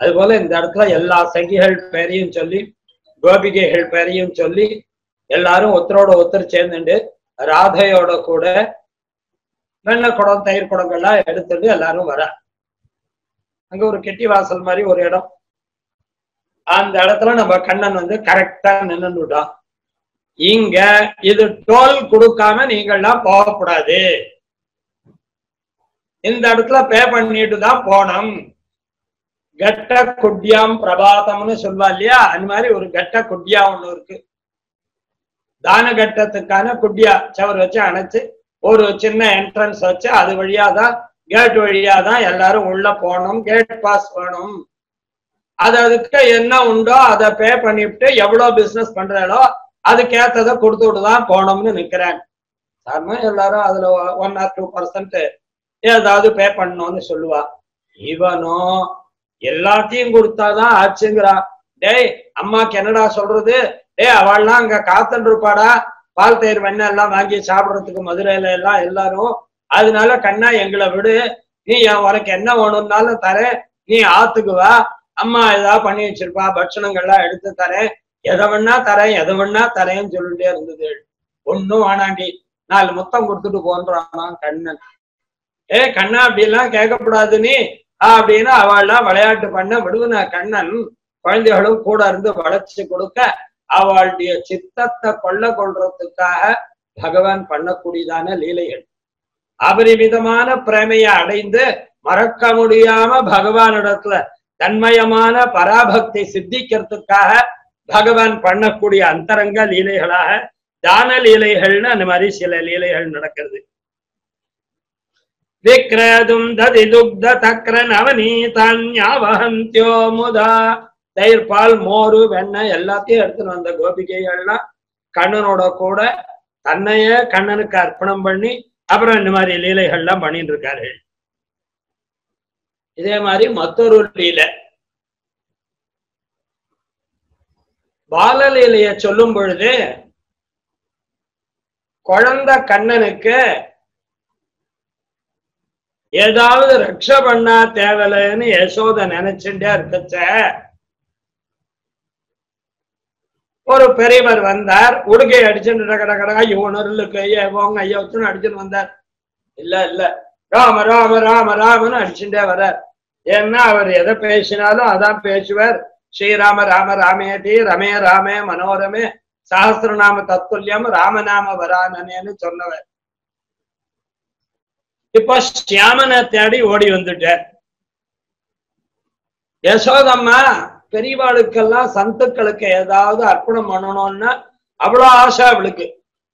அதுபோல இந்த இடத்துல எல்லா சகிகள் பேரையும் சொல்லி கோபிகைகள் பேரையும் சொல்லி எல்லாரும் ஒருத்தரோட ஒருத்தர் சேர்ந்துண்டு ராதையோட கூட வெண்ண குடம் தயிர் குடங்கள்லாம் எடுத்துட்டு எல்லாரும் வர அங்க ஒரு கெட்டி வாசல் மாதிரி ஒரு இடம் அந்த இடத்துல நம்ம கண்ணன் வந்து கரெக்டா நின்னுட்டான் இங்க இது டோல் கொடுக்காம நீங்கள்லாம் போகக்கூடாது இந்த இடத்துல பே பண்ணிட்டு தான் போனோம் கட்ட குட்டியாம் பிரபாதம்னு சொல்வா இல்லையா அந்த மாதிரி ஒரு கட்ட குட்டியா ஒண்ணு இருக்கு தான கட்டத்துக்கான குட்டியா சவர் வச்சு அணைச்சு ஒரு சின்ன என்ட்ரன்ஸ் வச்சு அது வழியா தான் கேட் வழியா தான் எல்லாரும் உள்ள போகணும் கேட் பாஸ் வேணும் அது அதுக்கு என்ன உண்டோ அதை பே பண்ணிவிட்டு எவ்வளவு பிசினஸ் பண்றாளோ அதுக்கேத்ததை கொடுத்துட்டு தான் போனோம்னு நிக்கிறேன் சாதாரணமா எல்லாரும் அதுல ஒன் ஆர் டூ பர்சன்ட் ஏதாவது பே பண்ணணும்னு சொல்லுவா இவனும் எல்லாத்தையும் கொடுத்தாதான் ஆச்சுங்கிறான் டேய் அம்மாக்கு என்னடா சொல்றது டேய் அவள்லாம் அங்க காத்துட்டு இருப்பாடா பால் தயிர் வெண்ணெய் எல்லாம் வாங்கி சாப்பிடுறதுக்கு மதுரையில எல்லாம் எல்லாரும் அதனால கண்ணா எங்களை விடு நீ என் உனக்கு என்ன வேணும்னாலும் தரேன் நீ ஆத்துக்கு வா அம்மா ஏதாவது பண்ணி வச்சிருப்பா பட்சணங்கள்லாம் எடுத்து தரேன் எதை வேணா தரேன் எதை வேணா தரேன்னு சொல்லிட்டே இருந்தது ஒன்னும் வேணாண்டி நாலு முத்தம் கொடுத்துட்டு போன்றான் கண்ணன் ஏ கண்ணா அப்படி எல்லாம் கேட்கக்கூடாது நீ அப்படின்னு அவள்லாம் விளையாட்டு பண்ண விடுவன கண்ணன் குழந்தைகளும் கூட இருந்து வளைச்சு கொடுக்க அவளுடைய சித்தத்தை கொள்ள கொள்றதுக்காக பகவான் பண்ணக்கூடியதான லீலைகள் அபரிமிதமான பிரேமையை அடைந்து மறக்க முடியாம பகவானிடத்துல தன்மயமான பராபக்தி சித்திக்கிறதுக்காக பகவான் பண்ணக்கூடிய அந்தரங்க லீலைகளாக தான லீலைகள்னு அந்த மாதிரி சில லீலைகள் நடக்கிறது விக்ரதும் ததி துக்த தக்ர நவநீதான்யாவஹந்தியோ முதா தயிர் பால் மோரு வெண்ணெய் எல்லாத்தையும் எடுத்துன்னு வந்த கோபிகைகள்லாம் கண்ணனோட கூட தன்னையே கண்ணனுக்கு அர்ப்பணம் பண்ணி அப்புறம் இந்த மாதிரி லீலைகள்லாம் பண்ணிட்டு இருக்காரு இதே மாதிரி மற்றொரு லீலை பாலலீலைய சொல்லும் பொழுது குழந்தை கண்ணனுக்கு ஏதாவது ரக்ஷ பண்ணா தேவலைன்னு யசோத நினைச்சுட்டே இருக்கச்ச ஒரு பெரியவர் வந்தார் உடுகை அடிச்சுட்டு கட கடா இவனருக்கு ஐயா போங்க ஐயா வச்சுன்னு அடிச்சுன்னு வந்தார் இல்ல இல்ல ராம ராம ராம ராமன்னு அடிச்சுட்டே வர்றார் ஏன்னா அவர் எதை பேசினாலும் அதான் பேசுவார் ஸ்ரீராம ராம ராமேதி ரமே ராமே மனோரமே சஹசிரநாம தத்துல்யம் ராமநாம வரானனேன்னு சொன்னவர் இப்ப சியாமனை தேடி ஓடி வந்துட்டார் யசோதம்மா பெரியவாளுக்கெல்லாம் சந்துக்களுக்கு ஏதாவது அர்ப்பணம் பண்ணணும்னா அவ்வளவு ஆசை அவளுக்கு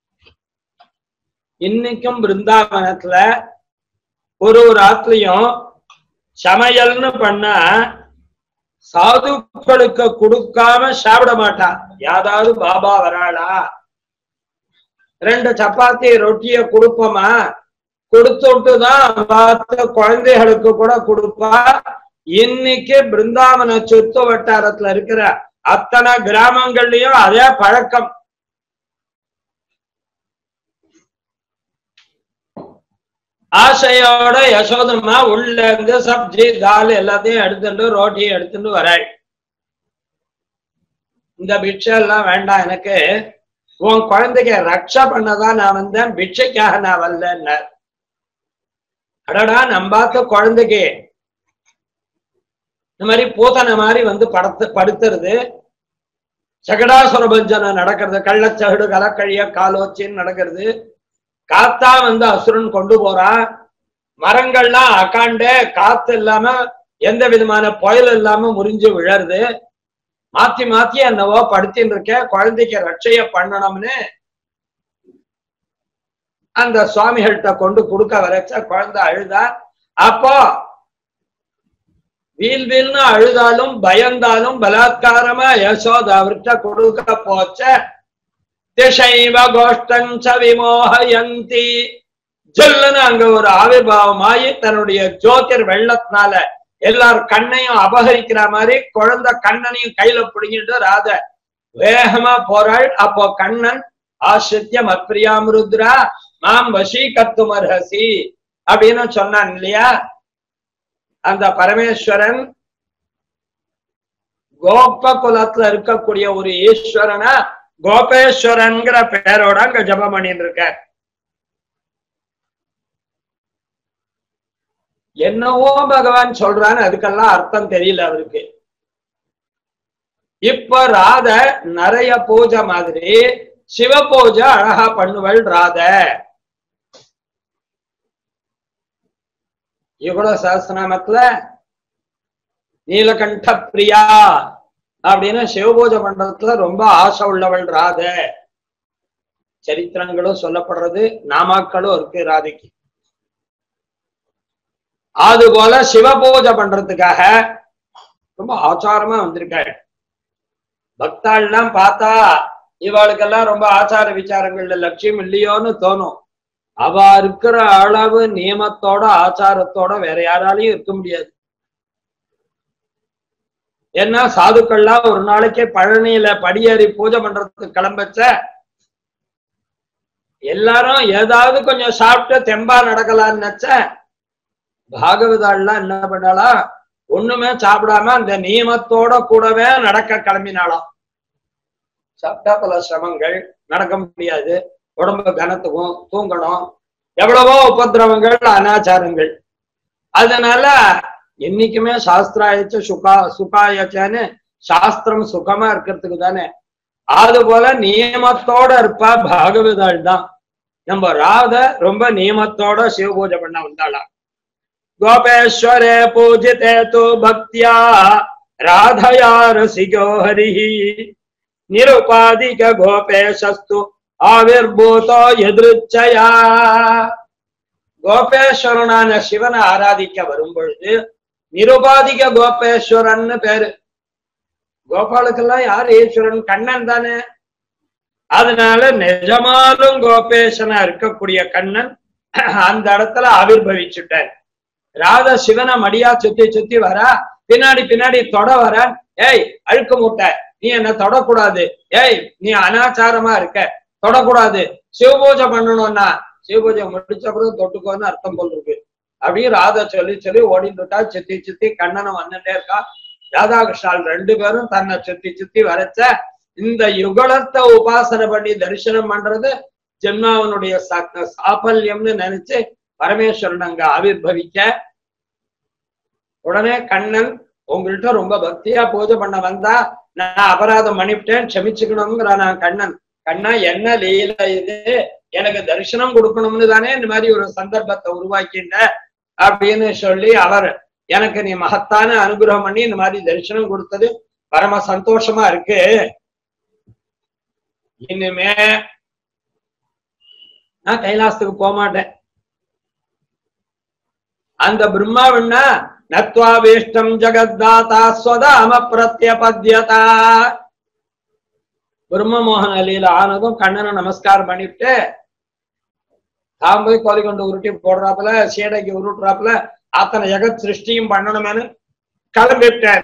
இன்னைக்கும் பிருந்தாவனத்துல ஒரு ஒரு ஆத்துலயும் சமையல்னு பண்ணா சாதுக்களுக்கு கொடுக்காம சாப்பிட மாட்டா யாராவது பாபா வராளா ரெண்டு சப்பாத்தி ரொட்டிய கொடுப்போமா கொடுத்துட்டு தான் பார்த்து குழந்தைகளுக்கு கூட கொடுப்பா இன்னைக்கு பிருந்தாவன சுத்து வட்டாரத்துல இருக்கிற அத்தனை கிராமங்கள்லயும் அதே பழக்கம் ஆசையோட யசோதம்மா உள்ள இருந்து சப்ஜி தால் எல்லாத்தையும் எடுத்துட்டு ரோட்டியை எடுத்துட்டு வராள் இந்த பிட்சை எல்லாம் வேண்டாம் எனக்கு உன் குழந்தைக்கு ரக்ஷா பண்ணதான் நான் வந்தேன் பிட்சைக்காக நான் வரலன்னார் அடடா நம்பாத்த குழந்தைக்கு இந்த மாதிரி பூத்தனை மாதிரி வந்து படத்து படுத்துறது சகடாசுர பஞ்சனம் நடக்கிறது கள்ளச்சகடு கலக்கழிய காலோச்சின்னு நடக்கிறது காத்தா வந்து அசுரன் கொண்டு போறான் மரங்கள்லாம் அக்காண்டு காத்து இல்லாம எந்த விதமான புயல் இல்லாம முறிஞ்சு விழருது மாத்தி மாத்தி என்னவோ படுத்தின்னு இருக்க குழந்தைக்கு ரட்சைய பண்ணணும்னு அந்த சுவாமிகள்கிட்ட கொண்டு கொடுக்க வரைச்ச குழந்தை அழுதா அப்போ வீல் வீல்னு அழுதாலும் பயந்தாலும் பலாத்காரமா யசோதா அவர்கிட்ட கொடுக்க போச்ச திசைவ கோஷ்டஞ்ச விமோகயந்தி ஜல்லுன்னு அங்க ஒரு ஆவிர்வாவமாயி தன்னுடைய ஜோதிர் வெள்ளத்தினால எல்லார் கண்ணையும் அபகரிக்கிற மாதிரி குழந்தை கண்ணனையும் கையில பிடிங்கிட்டு ராத வேகமா போறாள் அப்போ கண்ணன் ஆசிரியம் அப்பிரியாம் ருத்ரா மாம் வசி கத்துமர்ஹசி அப்படின்னு சொன்னான் இல்லையா அந்த பரமேஸ்வரன் கோப குலத்துல இருக்கக்கூடிய ஒரு ஈஸ்வரனா கோபேஸ்வரன்கிற பெயரோட அங்க ஜபம் பண்ணிட்டு இருக்கார் என்னவோ பகவான் சொல்றான்னு அதுக்கெல்லாம் அர்த்தம் தெரியல அவருக்கு இப்ப ராத நிறைய பூஜை மாதிரி சிவ பூஜை அழகா பண்ணுவள் ராத யுகுல சஹஸ்ரநாமத்துல நீலகண்ட பிரியா அப்படின்னு சிவபூஜை பண்றதுல ரொம்ப ஆசை உள்ளவள் ராத சரித்திரங்களும் சொல்லப்படுறது நாமாக்களும் இருக்கு ராதைக்கு அது போல சிவ பூஜை பண்றதுக்காக ரொம்ப ஆச்சாரமா வந்திருக்காள் பக்தாள்லாம் பார்த்தா இவாளுக்கெல்லாம் ரொம்ப ஆச்சார விசாரங்கள்ல லட்சியம் இல்லையோன்னு தோணும் அவ இருக்கிற அளவு நியமத்தோட ஆச்சாரத்தோட வேற யாராலையும் இருக்க முடியாது ஏன்னா சாதுக்கள்லாம் ஒரு நாளைக்கே பழனியில படியேறி பூஜை பண்றதுக்கு கிளம்பச்ச எல்லாரும் ஏதாவது கொஞ்சம் சாப்பிட்டு தெம்பா நடக்கலாம்னு நினைச்ச பாகவதாள்லாம் என்ன பண்ணாலா ஒண்ணுமே சாப்பிடாம அந்த நியமத்தோட கூடவே நடக்க கிளம்பினாலாம் சாப்பிட்டா பல சிரமங்கள் நடக்க முடியாது உடம்பு கனத்துக்கும் தூங்கணும் எவ்வளவோ உபதிரவங்கள் அனாச்சாரங்கள் அதனால என்னைக்குமே சாஸ்திராயச்ச சுகா சுகாயச்சன்னு சாஸ்திரம் சுகமா இருக்கிறதுக்கு தானே அது போல நியமத்தோட இருப்பா பாகவதாள் தான் நம்ம ராத ரொம்ப நியமத்தோட சிவ பூஜை பண்ண வந்தாளாம் கோபேஸ்வரே பூஜிதே தோ பக்தியா ராதயா ரசிகோ ஹரிஹி நிருபாதிக கோபேஷஸ்து ஆவிர்பூதோ எதிர்ச்சயா கோபேஸ்வரனான சிவனை ஆராதிக்க வரும் பொழுது நிருபாதிக கோபேஸ்வரன்னு பேரு கோபாலுக்கெல்லாம் யார் ஈஸ்வரன் கண்ணன் தானே அதனால நிஜமாலும் கோபேசனா இருக்கக்கூடிய கண்ணன் அந்த இடத்துல ஆவிர்வவிச்சுட்டார் ராதா சிவனை மடியா சுத்தி சுத்தி வரா பின்னாடி பின்னாடி தொட வரான் ஏய் அழுக்க மூட்டை நீ என்ன தொடக்கூடாது ஏய் நீ அனாச்சாரமா இருக்க தொடக்கூடாது சிவபூஜை பண்ணணும்னா சிவபூஜை முடிச்ச பிறகு தொட்டுக்கோன்னு அர்த்தம் போல் இருக்கு அப்படியே ராதா சொல்லி சொல்லி ஓடிட்டுட்டா சுத்தி சுத்தி கண்ணனை வந்துட்டே இருக்கா ராதாகிருஷ்ணால் ரெண்டு பேரும் தன்னை சுத்தி சுத்தி வரைச்ச இந்த யுகலத்தை உபாசனை பண்ணி தரிசனம் பண்றது ஜென்மாவனுடைய சா- சாபல்யம்னு நினைச்சு பரமேஸ்வரன் அங்க ஆவிர்வவிக்க உடனே கண்ணன் உங்கள்கிட்ட ரொம்ப பக்தியா பூஜை பண்ண வந்தா நான் அபராதம் பண்ணிவிட்டேன் க்ஷமிச்சுக்கணுங்கிற நான் கண்ணன் கண்ணா என்ன லீல இது எனக்கு தரிசனம் கொடுக்கணும்னு தானே இந்த மாதிரி ஒரு சந்தர்ப்பத்தை உருவாக்கிட்ட அப்படின்னு சொல்லி அவர் எனக்கு நீ மகத்தான அனுகிரகம் பண்ணி இந்த மாதிரி தரிசனம் கொடுத்தது பரம சந்தோஷமா இருக்கு இனிமே நான் கைலாசத்துக்கு போக மாட்டேன் அந்த பிரம்மாவண்ணா நத்வாபீஷ்டம் ஜகத்தாத்தா ஸ்வதாம பிரத்யபத்யதா பிரம்மமோகன் அலியில ஆனதும் கண்ணனை நமஸ்காரம் பண்ணிவிட்டு தான் போய் கோலி கொண்டு உருட்டி போடுறாப்புல சீடைக்கு உருட்டுறாப்புல அத்தனை ஜெகத் சிருஷ்டியும் பண்ணணுமேனு கிளம்பிவிட்டேன்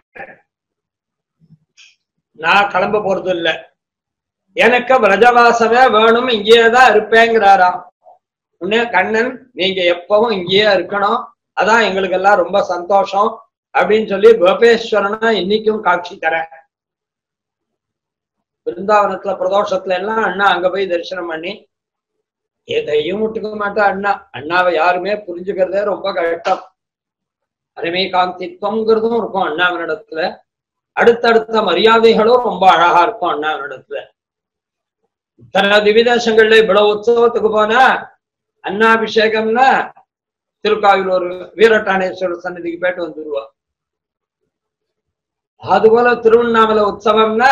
நான் கிளம்ப போறது இல்ல எனக்கு விரஜவாசமே வேணும் இங்கேயேதான் இருப்பேங்கிறாராம் உடனே கண்ணன் நீங்க எப்பவும் இங்கேயே இருக்கணும் அதான் எங்களுக்கு எல்லாம் ரொம்ப சந்தோஷம் அப்படின்னு சொல்லி கோபேஸ்வரனா இன்னைக்கும் காட்சி தரேன் பிருந்தாவனத்துல பிரதோஷத்துல எல்லாம் அண்ணா அங்க போய் தரிசனம் பண்ணி எதையும் விட்டுக்க மாட்டா அண்ணா அண்ணாவை யாருமே புரிஞ்சுக்கிறதே ரொம்ப கஷ்டம் அருமை காந்தித்வங்கிறதும் இருக்கும் அண்ணாவினிடத்துல அடுத்தடுத்த மரியாதைகளும் ரொம்ப அழகா இருக்கும் அண்ணாவினிடத்துல இத்தனை திவிதேசங்கள்ல இவ்வளவு உற்சவத்துக்கு போனா அண்ணாபிஷேகம்னா திருக்காவிலூர் வீரட்டானேஸ்வரர் சன்னதிக்கு போயிட்டு வந்துருவா அதுபோல திருவண்ணாமலை உற்சவம்னா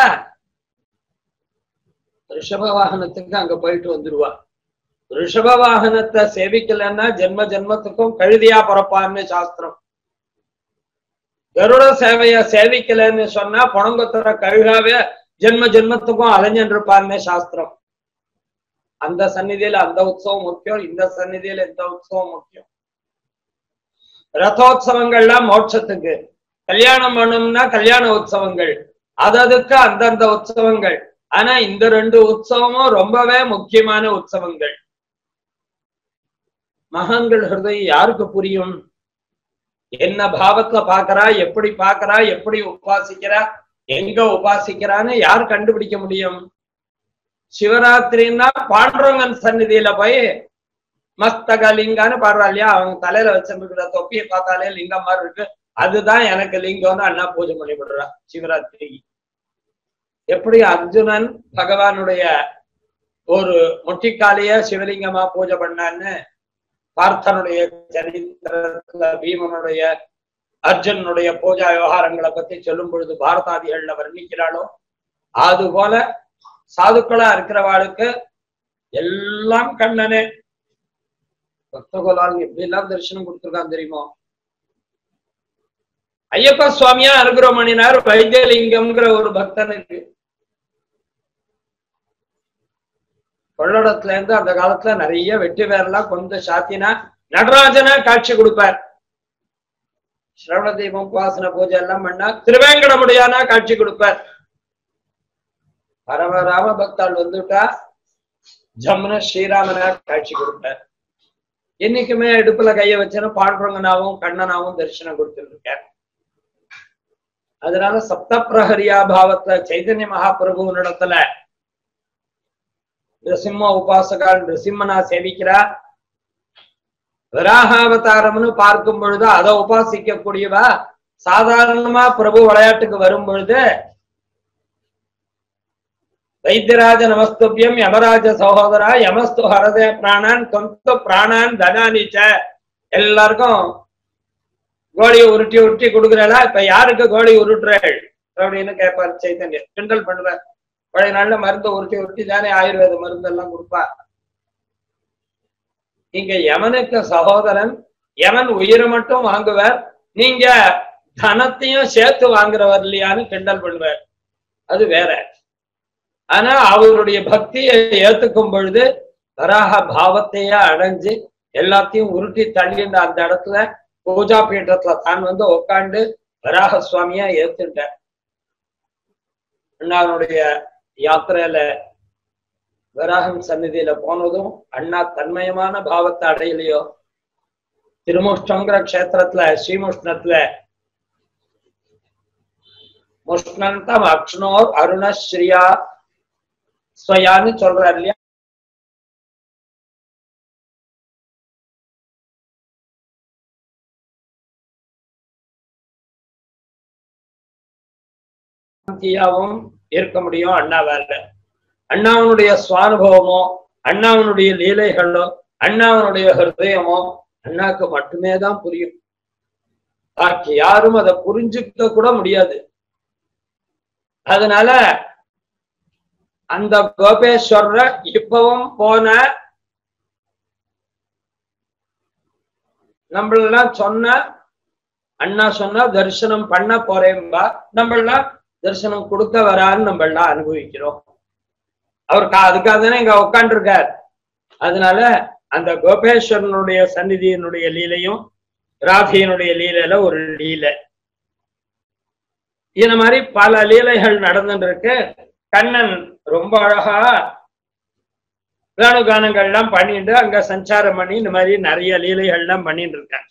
ரிஷப வாகனத்துக்கு அங்க போயிட்டு வந்துருவா ரிஷப வாகனத்தை சேவிக்கலன்னா ஜென்ம ஜென்மத்துக்கும் கழுதியா பிறப்பான்னு சாஸ்திரம் கருட சேவைய சேவிக்கலன்னு சொன்னா புணங்குத்துற கழுகாவே ஜென்ம ஜென்மத்துக்கும் அலைஞ்சன் இருப்பான்னு சாஸ்திரம் அந்த சந்நிதியில அந்த உற்சவம் முக்கியம் இந்த சந்நிதியில இந்த உற்சவம் முக்கியம் ரதோத்சவங்கள்லாம் மோட்சத்துக்கு கல்யாணம் பண்ணணும்னா கல்யாண உற்சவங்கள் அததுக்கு அந்தந்த உற்சவங்கள் ஆனா இந்த ரெண்டு உற்சவமும் ரொம்பவே முக்கியமான உற்சவங்கள் மகான்கள் ஹிருதயம் யாருக்கு புரியும் என்ன பாவத்துல பாக்குறா எப்படி பாக்குறா எப்படி உபாசிக்கிறா எங்க உபாசிக்கிறான்னு யார் கண்டுபிடிக்க முடியும் சிவராத்திரின்னா பாண்டுரங்கன் சந்நிதியில போய் மஸ்தக லிங்கான்னு பாடுறா இல்லையா அவங்க தலையில வச்சிருக்கிற தொப்பியை பார்த்தாலே லிங்கம் மாதிரி இருக்கு அதுதான் எனக்கு லிங்கம்னு அண்ணா பூஜை பண்ணி விடுறா சிவராத்திரிக்கு எப்படி அர்ஜுனன் பகவானுடைய ஒரு முட்டிக்காலிய சிவலிங்கமா பூஜை பண்ணான்னு பார்த்தனுடைய சரித்திரத்துல பீமனுடைய அர்ஜுனனுடைய பூஜா விவகாரங்களை பத்தி சொல்லும் பொழுது பாரதாதிகள்ல வர்ணிக்கிறாளோ அது போல சாதுக்களா இருக்கிறவாளுக்கு எல்லாம் கண்ணனே பக்தகோலால் எப்படி எல்லாம் தரிசனம் கொடுத்திருக்கான் தெரியுமோ ஐயப்ப சுவாமியா அனுகிரகம் பண்ணினார் வைத்தியலிங்கம்ங்கிற ஒரு பக்தனுக்கு கொள்ளடத்துல இருந்து அந்த காலத்துல நிறைய வெட்டி வேறெல்லாம் கொஞ்சம் சாத்தினா நடராஜனா காட்சி கொடுப்பார் சிரவண தீபம் உபாசன பூஜை எல்லாம் பண்ணா திருவேங்கடமுடியானா காட்சி கொடுப்பார் பரம ராம பக்தாள் வந்துட்டா ஜம்முன ஸ்ரீராமனா காட்சி கொடுப்பார் என்னைக்குமே இடுப்புல கைய வச்சேன்னு பாண்டுரங்கனாவும் கண்ணனாவும் தரிசனம் கொடுத்துட்டு இருக்கார் அதனால சப்த பிரஹரியா பாவத்துல சைதன்ய மகாபிரபு இடத்துல நிருசிம்ம உபாசகால் நிருசிம்மனா சேவிக்கிறா வராகாவதாரம்னு பார்க்கும் பொழுது அதை உபாசிக்க கூடியவா சாதாரணமா பிரபு விளையாட்டுக்கு வரும் பொழுது வைத்தியராஜ நமஸ்துபியம் யமராஜ சகோதரா யமஸ்து ஹரதே பிராணான் தொந்த பிராணான் தனானிச்ச எல்லாருக்கும் கோழியை உருட்டி உருட்டி கொடுக்குறா இப்ப யாருக்கு கோழி உருட்டுறாள் அப்படின்னு கேட்பார் சைத்தன்ய கிண்டல் பண்ற பழைய நாள்ல மருந்து உருட்டி உருட்டி தானே ஆயுர்வேத மருந்து எல்லாம் கொடுப்பா இங்க யமனுக்கு சகோதரன் யமன் உயிரை மட்டும் வாங்குவார் நீங்க தனத்தையும் சேர்த்து வாங்குறவர் இல்லையான்னு கிண்டல் பண்ணுவார் அது வேற ஆனா அவருடைய பக்தியை ஏத்துக்கும் பொழுது வராக பாவத்தையே அடைஞ்சு எல்லாத்தையும் உருட்டி தள்ளின்ற அந்த இடத்துல பூஜா பீட்டத்துல தான் வந்து உட்காந்து வராக சுவாமியா ஏத்துட்டார் அண்ணாவுடைய யாத்திரையில வராகம் சந்நிதியில போனதும் அண்ணா தன்மயமான பாவத்தை அடையலையோ திருமுஷ்டங்கிற க்ஷேத்திரத்துல ஸ்ரீமுஷ்ணத்துல முஷ்ணந்தம் அக்ஷ்ணோர் அருணஸ்ரீயா ஸ்வயான்னு சொல்றாரு இல்லையா சாந்தியாவும் இருக்க முடியும் அண்ணாவால அண்ணாவனுடைய சுவானுபவமோ அண்ணாவனுடைய லீலைகளோ அண்ணாவனுடைய ஹிருதயமோ அண்ணாக்கு மட்டுமே தான் புரியும் பாக்கி யாரும் அதை புரிஞ்சுக்க கூட முடியாது அதனால அந்த கோபேஸ்வரர இப்பவும் போன நம்மளெல்லாம் சொன்ன அண்ணா சொன்னா தரிசனம் பண்ண போறேன்பா நம்மளாம் தரிசனம் கொடுக்க வரான்னு நம்மளாம் அனுபவிக்கிறோம் அவர் கா- அதுக்காக தானே இங்க உட்காந்துருக்கார் அதனால அந்த கோபேஸ்வரனுடைய சந்நிதியினுடைய லீலையும் ராதியினுடைய லீலையில ஒரு லீலை இந்த மாதிரி பல லீலைகள் நடந்துட்டு இருக்கு கண்ணன் ரொம்ப அழகா வேணுகானங்கள்லாம் பண்ணிட்டு அங்க சஞ்சாரம் பண்ணி இந்த மாதிரி நிறைய லீலைகள்லாம் பண்ணிட்டு இருக்காங்க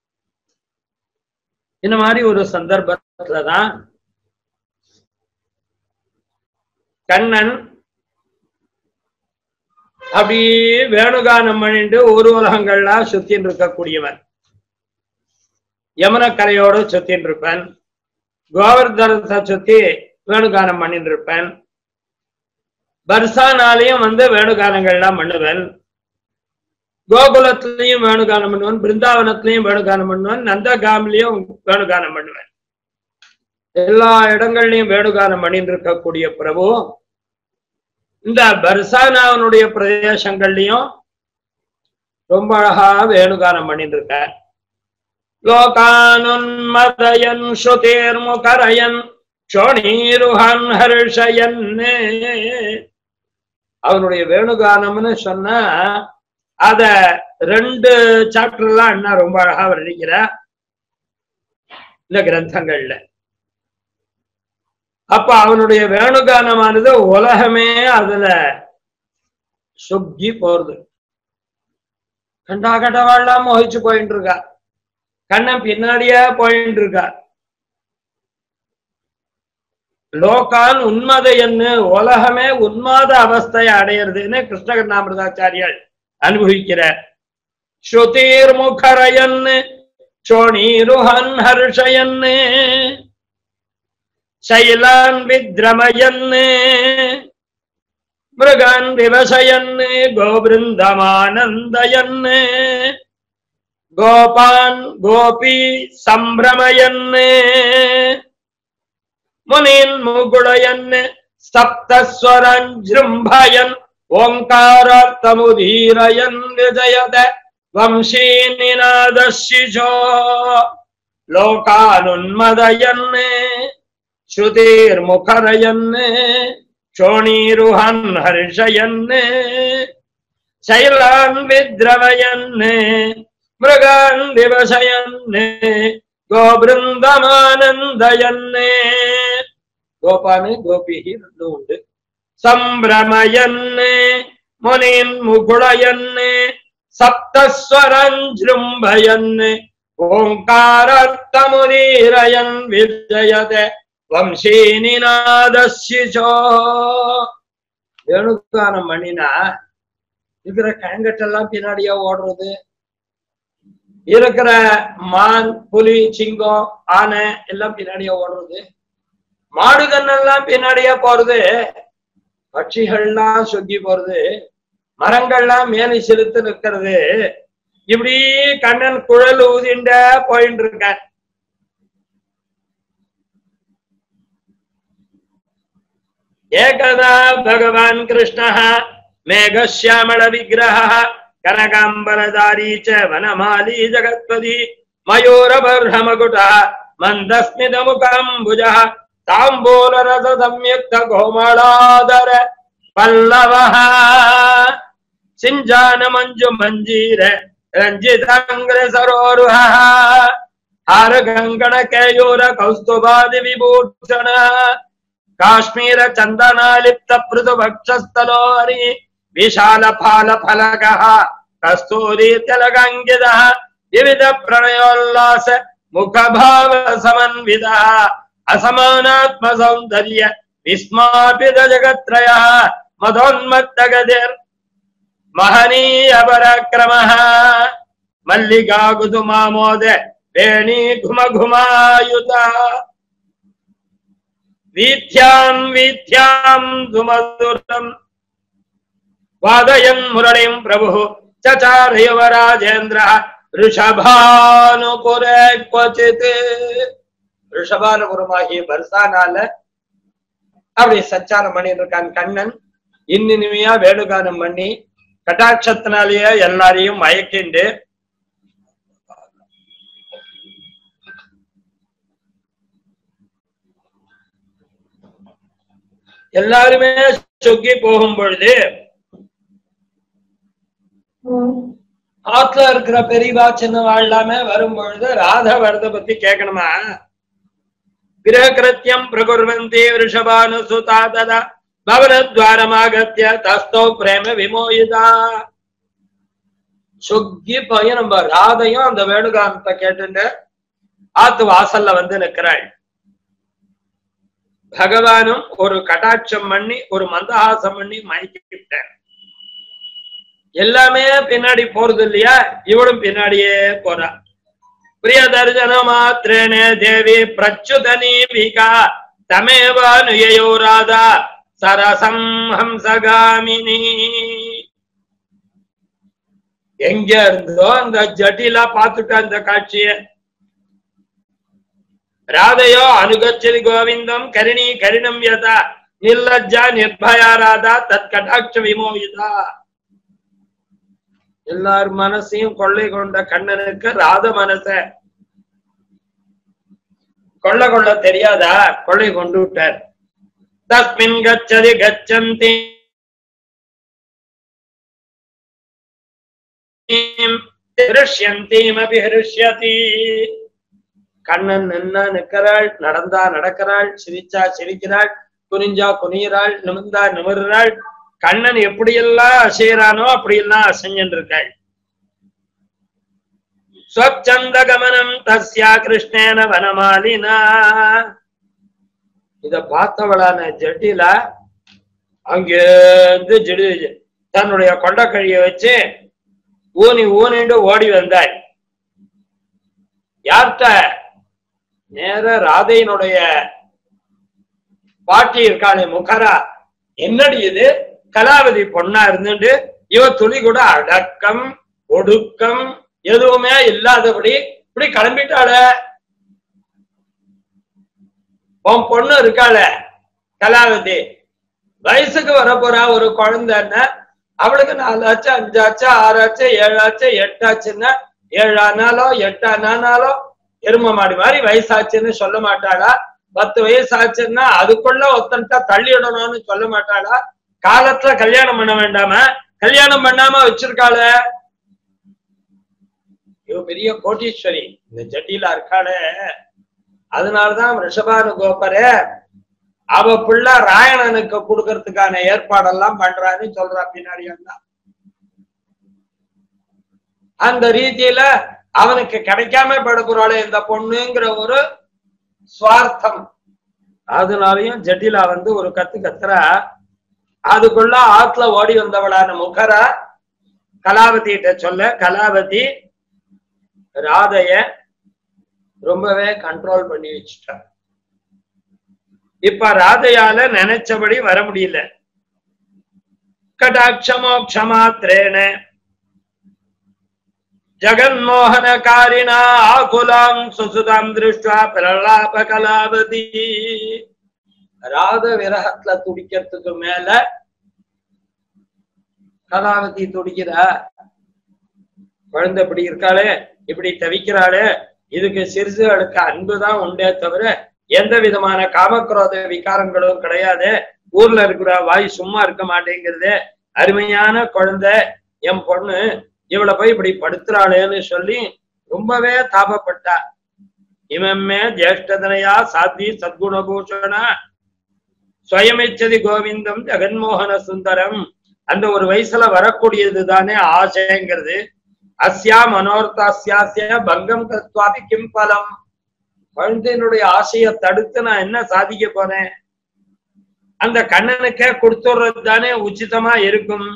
இந்த மாதிரி ஒரு சந்தர்ப்பத்துலதான் கண்ணன் அப்படியே வேணுகானம் பண்ணிட்டு ஊர் உலகங்கள்லாம் சுத்தின்னு இருக்கக்கூடியவன் யமுனக்கரையோடு சுத்தின்னு இருப்பேன் கோவர்தனத்தை சுத்தி வேணுகானம் பண்ணிட்டு இருப்பேன் பர்சானாலையும் வந்து வேணுகானங்கள்லாம் பண்ணுவேன் கோகுலத்திலையும் வேணுகானம் பண்ணுவேன் பிருந்தாவனத்திலையும் வேணுகானம் பண்ணுவேன் நந்தகாமிலையும் வேணுகானம் பண்ணுவேன் எல்லா இடங்கள்லயும் வேணுகானம் பண்ணிட்டு இருக்கக்கூடிய பிரபு இந்த பர்சானாவனுடைய பிரதேசங்கள்லயும் ரொம்ப அழகா வேணுகானம் பண்ணிட்டு இருக்க லோகானுன்மதயன் ஸ்ருதேர்முகரயன் ஷோணீருஹன் ஹர்ஷயன் அவனுடைய வேணுகானம்னு சொன்னா அத ரெண்டு சாப்டர்லாம் அண்ணா ரொம்ப அழகா வர்ணிக்கிற இந்த கிரந்தங்கள்ல அப்ப அவனுடைய வேணுகானமானது உலகமே அதுல சுக்கி போறது கண்டா கண்டவாள்லாம் மோகிச்சு போயிட்டு இருக்கா கண்ணன் பின்னாடியே போயிட்டு இருக்கா லோகான் உன்மதையன்னு உலகமே உன்மாத அவஸ்தையை அடையிறதுன்னு கிருஷ்ணகர்ணாமிரதாச்சாரியால் அனுபவிக்கிறார் ஸ்ருதீர் முகரயன் சோணீருஹன் ஹர்ஷயன் சைலான் வித்ரமயன் மிருகான் விவசயன் கோபிருந்தமானந்தயன் கோபான் கோபி சம்பிரமயன் முனின் முகுளயன் சப்தஸ்வரஞ்சிரும்பயன் ஓங்காரார்த்தமுதீரயன் விஜயத வம்சீநிநாதசிஜோ லோகானுன்மதயன் ஸ்ருதிர்முகரயன் சோணீருஹன் ஹர்ஷயன் சைலான் வித்ரவயன் மிருகான் திவசயன் கோபிருந்தமானந்தயன்னே கோபானு கோபிகி ரெண்டும் உண்டு சம்பிரமயன்னு முனின் முகுளயன்னு சப்தஸ்வரஞ்சிரும்பயன்னு ஓங்காரத்தமுதீரயன் விஜயத வம்சீனிநாதசிஜோ வேணுக்கானம் பண்ணினா இருக்கிற கழங்கட்டெல்லாம் பின்னாடியா ஓடுறது இருக்கிற மான் புலி சிங்கம் ஆனை எல்லாம் பின்னாடியா ஓடுறது மாடு கண்ணெல்லாம் பின்னாடியா போறது பட்சிகள்லாம் சொக்கி போறது மரங்கள்லாம் மேலே செலுத்து நிற்கிறது இப்படி கண்ணன் குழல் ஊதிண்ட போயிட்டு இருக்கான் ஏகதா பகவான் கிருஷ்ணः மேகश्यामल विग्रहः कनकाम्बरधारी च वनमाली जगत्पदी मयूरबर्हमकुटः मन्दस्मितमुखाम्बुजः ताम्बूलरससंयुक्त कोमलादर पल्लवः सिञ्जानमञ्जु मञ्जीर रञ्जिताङ्ग्रसरोरुहः हारगङ्गणकेयूर कौस्तुभादि विभूषण काश्मीर चन्दनालिप्त पृथुभक्षस्थलोरि विशाल फाल फलकः कस्तूरी तिलकङ्कितः विविध प्रणयोल्लास मुखभाव समन्वितः असमानात्म सौन्दर्य विस्मापित जगत्त्रयः मदोन्मत्तगतिर् महनीय पराक्रमः मल्लिका कुसुमामोद वेणी घुम घुमायुता वीथ्यां वीथ्यां सुमधुरम् वादयन् मुरळिं प्रभुः चचार युवराजेन्द्रः ரிஷபானுபுரே क्वचित् ரிஷபானுபுரமாகிய பர்சானால அப்படி சச்சாரம் பண்ணிட்டு இருக்கான் கண்ணன் இன்னினிமையா வேணுகானம் பண்ணி கட்டாட்சத்தினாலேயே எல்லாரையும் மயக்கிண்டு எல்லாருமே சொக்கி போகும் பொழுது ஆத்துல இருக்கிற பெரியவா சின்னவா எல்லாமே வரும் பொழுது ராதா வரத பத்தி கேட்கணுமா கிரககிருத்தியம் பிரகுர்வந்தி ரிஷபானு சுதா ததா பவனத்வாரமாகத்திய தஸ்தோ பிரேம விமோயிதா சொக்கி பையன் நம்ம ராதையும் அந்த வேணுகானத்தை கேட்டுட்டு ஆத்து வாசல்ல வந்து நிக்கிறாள் பகவானும் ஒரு கடாட்சம் பண்ணி ஒரு மந்தஹாசம் பண்ணி மயக்கிட்டார் எல்லாமே பின்னாடி போறது இல்லையா இவளும் பின்னாடியே போறா பிரிய தர்ஜன மாத்திரேன தேவி பிரச்சுதனீபிகா தமேவ நுயோ ராதா சரசம் ஹம்சகாமினி எங்க இருந்தோ அந்த ஜட்டிலா பார்த்துட்டா அந்த காட்சிய ராதையோ அனுகச்சதி கோவிந்தம் கரிணி கரிணம் யதா நிர்லஜ்ஜா நிர்பயா ராதா தத் கடாட்ச விமோகிதா எல்லார் மனசையும் கொள்ளை கொண்ட கண்ணனுக்கு ராத மனச கொள்ள கொள்ள தெரியாதா கொள்ளை கொண்டு விட்டார் தஸ்மின் கச்சதி கச்சந்தி ஹிருஷ்யந்தீமபி ஹிருஷ்யதி கண்ணன் நின்னா நிற்கிறாள் நடந்தா நடக்கிறாள் சிரிச்சா சிரிக்கிறாள் குனிஞ்சா குனிகிறாள் நிமிர்ந்தா நிமிர்றாள் கண்ணன் எப்படியெல்லாம் அசைகிறானோ அப்படியெல்லாம் அசைஞ்சன் இருக்காள் ஸ்வச்சந்த கமனம் தஸ்யா கிருஷ்ணேன வனமாலினா இத பார்த்தவளான ஜட்டிலா அங்கிருந்து ஜெடி தன்னுடைய கொண்டக்கழிய வச்சு ஊனி ஊனிண்டு ஓடி வந்தாய் யார்கிட்ட நேர ராதையினுடைய பாட்டி இருக்காளே முகரா என்னடி இது கலாவதி பொண்ணா இருந்துட்டு இவ துளி கூட அடக்கம் ஒடுக்கம் எதுவுமே இல்லாதபடி இப்படி கிளம்பிட்டாளே உன் பொண்ணு இருக்காள கலாவதி வயசுக்கு வரப்போறா ஒரு குழந்தைன்னா அவளுக்கு நாலாச்சு அஞ்சாச்சு ஆறாச்சு ஏழாச்சு எட்டாச்சுன்னா ஏழானாலோ எட்டானாலோ எரும மாடி மாதிரி வயசாச்சுன்னு சொல்ல மாட்டாளா பத்து வயசு ஆச்சுன்னா அதுக்குள்ள ஒத்தன்ட்டா தள்ளிடணும்னு சொல்ல மாட்டாளா காலத்துல கல்யாணம் பண்ண வேண்டாம கல்யாணம் பண்ணாம வச்சிருக்காள இவ பெரிய கோட்டீஸ்வரி இந்த ஜட்டிலா இருக்காளே அதனாலதான் ரிஷபானு கோபரே அவ பிள்ளை ராயணனுக்கு கொடுக்கறதுக்கான ஏற்பாடெல்லாம் பண்றான்னு சொல்றா பின்னாடி எல்லாம் அந்த ரீதியில அவனுக்கு கிடைக்காம படுக்கிறாளே இந்த பொண்ணுங்கிற ஒரு சுவார்த்தம் அதனாலயும் ஜட்டிலா வந்து ஒரு கத்து கத்துறா அதுக்குள்ள ஆத்துல ஓடி வந்தவளான முகரா கலாவதி கிட்ட சொல்ல கலாவதி ராதைய ரொம்பவே கண்ட்ரோல் பண்ணி வச்சுட்டா இப்ப ராதையால நினைச்சபடி வர முடியல கடாட்சமோக்ஷமாத்திரேன ஜகன்மோகனகாரிணா ஆகுலாம் சுசுதாம் திருஷ்டா பிரலாப கலாவதி ராத விரகத்துல துடிக்கிறதுக்கு மேல கலாவதி துடிக்கிறா குழந்தை இப்படி இருக்காளே இப்படி தவிக்கிறாளே இதுக்கு சிறுசுகளுக்கு அன்புதான் உண்டே தவிர எந்த விதமான காமக்ரோத விகாரங்களும் கிடையாது ஊர்ல இருக்கிற வாய் சும்மா இருக்க மாட்டேங்கிறது அருமையான குழந்தை என் பொண்ணு இவளை போய் இப்படி படுத்துறாளேன்னு சொல்லி ரொம்பவே தாபப்பட்டா இமம்மே ஜேஷ்டதனையா சாத்தி சத்குணபூஷணா ஸ்வயமிச்சதி கோவிந்தம் ஜெகன்மோகன சுந்தரம் அந்த ஒரு வயசுல வரக்கூடியது தானே ஆசைங்கிறது அஸ்யா மனோர்த்தாஸ்யாசிய பங்கம் கத்வாபி கிம் பலம் குழந்தையினுடைய ஆசையை தடுத்து நான் என்ன சாதிக்க போறேன் அந்த கண்ணனுக்கே கொடுத்துடுறது தானே உச்சிதமா இருக்கும்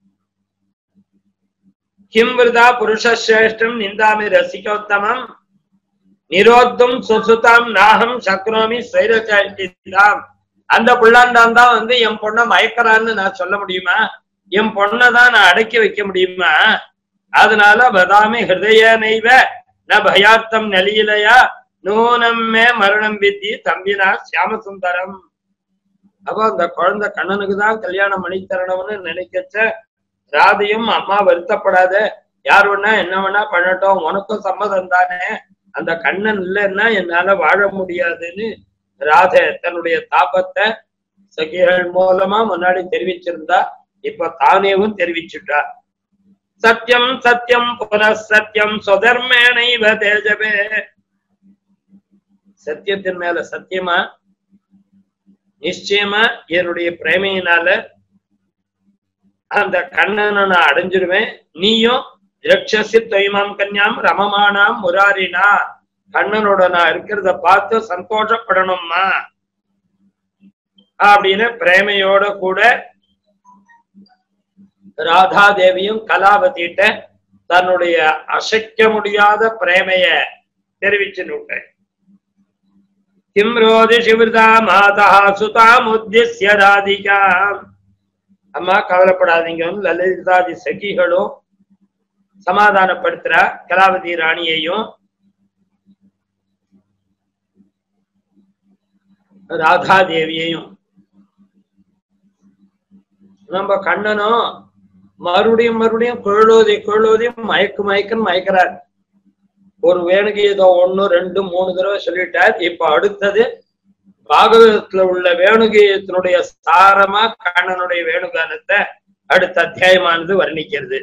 கிம் விருதா புருஷேஷ்டம் நிந்தாமி ரசிகோத்தமம் நிரோத்தும் சுசுதாம் நாகம் சக்னோமி ஸ்வைரச்சாம் அந்த புள்ளாண்டான் தான் வந்து என் பொண்ணை மயக்கறான்னு நான் சொல்ல முடியுமா என் பொண்ணை தான் நான் அடக்கி வைக்க முடியுமா அதனால பதாமி ஹிருதய நெய்வ ந பயார்த்தம் நலியிலையா நூனம் மே மரணம் வித்தி தம்பினா சியாமசுந்தரம் அப்போ அந்த குழந்தை கண்ணனுக்கு தான் கல்யாணம் பண்ணி தரணும்னு நினைக்கச்ச ராதையும் அம்மா வருத்தப்படாத யார் வேணா என்ன வேணா பண்ணட்டும் உனக்கும் சம்மதம் தானே அந்த கண்ணன் இல்லைன்னா என்னால வாழ முடியாதுன்னு ராதை தன்னுடைய தாபத்தை சகிகள் மூலமா முன்னாடி தெரிவிச்சிருந்தா இப்ப தானேவும் தெரிவிச்சுட்டா சத்தியம் சத்தியம் புனசத்தியம் சுதர்மேனைவ தேஜபே சத்தியத்தின் மேல சத்தியமா நிச்சயமா என்னுடைய பிரேமையினால அந்த கண்ணனை நான் அடைஞ்சிருவேன் நீயும் ரக்ஷசி தொய்மாம் கன்யாம் ரமமானாம் முராரினா கண்ணனோட நான் இருக்கிறத பார்த்து சந்தோஷப்படணும்மா அப்படின்னு பிரேமையோட கூட ராதாதேவியும் கலாவதிட்ட தன்னுடைய அசைக்க முடியாத பிரேமைய தெரிவிச்சு விட்டேன் கிம் ரோதி சிவிதா மாதா சுதாம் உத்திய ராதிகா அம்மா கவலைப்படாதீங்கன்னு லலிதாதி சகிகளும் சமாதானப்படுத்துறா கலாவதி ராணியையும் ராதாதேவியையும் நம்ம கண்ணனும் மறுபடியும் மறுபடியும் குழலோதி குழலோதி மயக்கு மயக்குன்னு மயக்கிறார் ஒரு வேணுகீதம் ஒண்ணு ரெண்டு மூணு தடவை சொல்லிட்டார் இப்ப அடுத்தது பாகவதத்துல உள்ள வேணுகீதத்தினுடைய சாரமா கண்ணனுடைய வேணுகானத்தை அடுத்த அத்தியாயமானது வர்ணிக்கிறது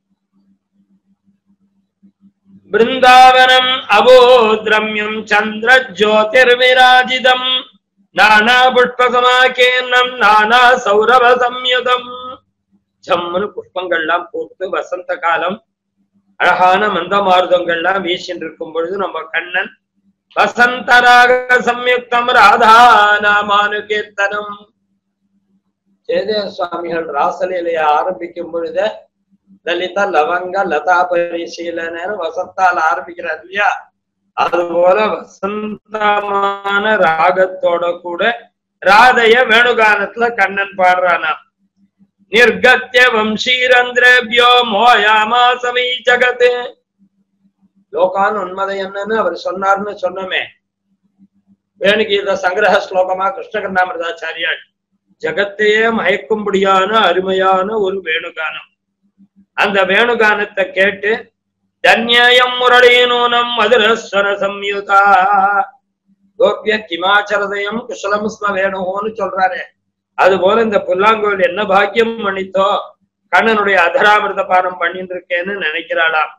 பிருந்தாவனம் அபோத்ரம்யம் சந்திர ஜோதிர்விராஜிதம் நானா புஷ்பசமாக்கேன்னம் நானா சௌரவ சம்யுதம் ஜம்முன்னு புஷ்பங்கள்லாம் போட்டு வசந்த காலம் அழகான மந்த மாருதங்கள்லாம் வீசின்னு இருக்கும் பொழுது நம்ம கண்ணன் வசந்தராக சம்யுக்தம் ராதா நாமானுகீர்த்தனம் ஜெயதேவ சுவாமிகள் ராசலீலையை ஆரம்பிக்கும் பொழுது லலித லவங்க லதா பரிசீலனை வசந்தால் ஆரம்பிக்கிறார் இல்லையா அதுபோல வசந்தமான ராகத்தோட கூட ராதைய வேணுகானத்துல கண்ணன் பாடுறானா நிர்கத்திய வம்சீரந்திரபியோ மோயாமா சமீ ஜகத் லோகான் உண்மதை என்னன்னு அவர் சொன்னார்னு சொன்னோமே வேணுகீத சங்கிரக ஸ்லோகமா கிருஷ்ணகர்ணாமிரதாச்சாரியாள் ஜகத்தையே மயக்கும்படியான அருமையான ஒரு வேணுகானம் அந்த வேணுகானத்தை கேட்டு தன்யம் முரளீனூனம் மதுரஸ்வர சம்யுதா கோபிய கிமாச்சரதயம் குஷலம் ஸ்ம வேணுன்னு சொல்றாரு அது போல இந்த புல்லாங்கோயில் என்ன பாக்கியம் பண்ணித்தோ கண்ணனுடைய அதராமிரத பானம் பண்ணிட்டு இருக்கேன்னு நினைக்கிறாளாம்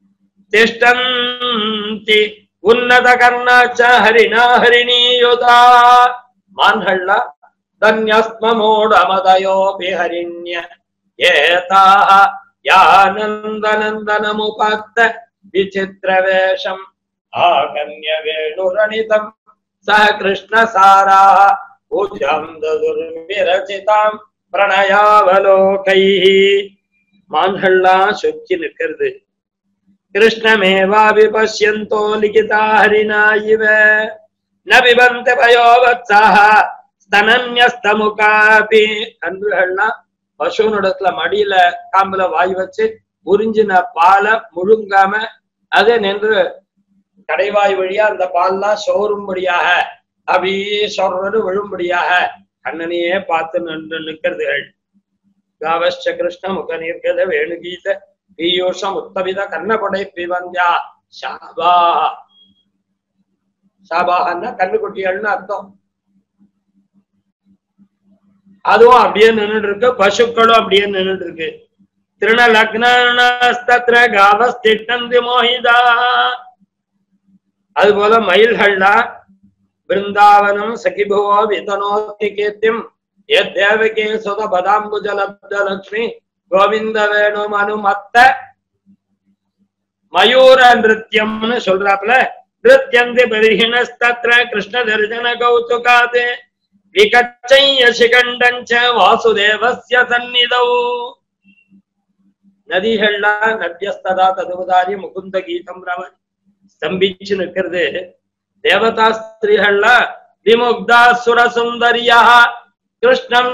திஷ்டந்தி உன்னத கர்ணாச்ச ஹரிணா ஹரிணியுதா மான்கள்ல தன்யஸ்மமோடு அமதயோபி ஹரிண்ய ஏதாக யானந்தனந்தனமுபாத்த விசித்திர வேஷம் ஆகன்ய வேணுரணிதம் ச கிருஷ்ணசாரா பூஜாம் துர்விரச்சிதாம் பிரணயாவலோகை மான்கள்லாம் சொக்கி நிற்கிறது கிருஷ்ணமேவாபி பசியந்தோ லிகிதா ஹரிணா இவ ந பிபந்த பயோவத்சாக ஸ்தனன்யஸ்தமுகாபி அன்புகள்லாம் பசுவனிடத்துல மடியில காம்புல வாய் வச்சு உறிஞ்சின பாலை முழுங்காம அதை நின்று கடைவாய் வழியா அந்த பால்லாம் சோறும்படியாக அப்படியே சொல்றது விழும்படியாக கண்ணனையே பார்த்து நின்று நிற்கிறதுகள் காவச்ச கிருஷ்ண முக நீர்கத வேணுகீத பீயூஷம் உத்தவித கண்ணபடை பிவந்தியா ஷாபா ஷாபாகன்னா கண்ணுக்குட்டிகள்னு அர்த்தம் அதுவும் அப்படியே நின்றுட்டு இருக்கு பசுக்களும் அப்படியே நின்றுட்டு இருக்கு திருணலக்னஸ்தத்ர காவஸ்திஷ்டந்தி மோகிதா அது போல மயில்கள்லாம் பிருந்தாவனம் சகிபுவோ விதனோத்தி கீர்த்திம் தேவகே சுத பதாம்புஜலப்த லட்சுமி கோவிந்த வேணும் அனுமத்த மயூர நிருத்தியம்னு சொல்றாப்புல நிருத்தியந்தி பரிஹிணஸ்தத்ர கிருஷ்ண தரிசன கௌதுகாதே விகச்சைய சிகண்டஞ்ச வாசுதேவஸ்ய சந்நிதௌ நதிகள்லாம் நத்தியஸ்ததா ததுவதாரி முகுந்த கீதம் ரமன் ஸ்தம்பிச்சு நிற்கிறது தேவதா ஸ்திரீகள்லாம் விமுக்தா சுர சுந்தரியா கிருஷ்ணம்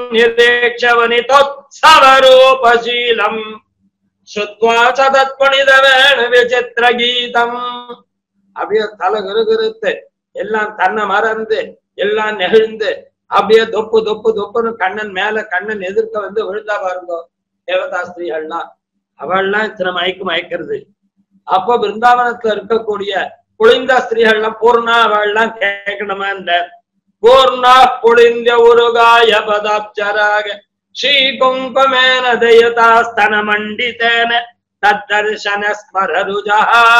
நிர்தேட்சவனிதோத்சவரூபசீலம் சுத்வா சதத்பணித வேணு விசித்திர கீதம் அப்படியே தலை கருகருத்து எல்லாம் தன்னை மறந்து எல்லாம் நெகிழ்ந்து அப்படியே தொப்பு தொப்பு தொப்புன்னு கண்ணன் மேல கண்ணன் எதிர்க்க வந்து விழுந்தா பாருங்க தேவதா ஸ்திரீகள்லாம் அவள்லாம் இத்தனை மயக்கு மயக்கிறது அப்போ பிருந்தாவனத்துல இருக்கக்கூடிய குளிந்த ஸ்திரீகள்லாம் பூர்ணா அவள்லாம் கேட்கணுமா இந்த பூர்ணா புளிந்த உருகாய பதாப்சராக ஸ்ரீ குங்குமேன தயதா ஸ்தன மண்டிதேன தத்தர்ஷன ஸ்மரருஜா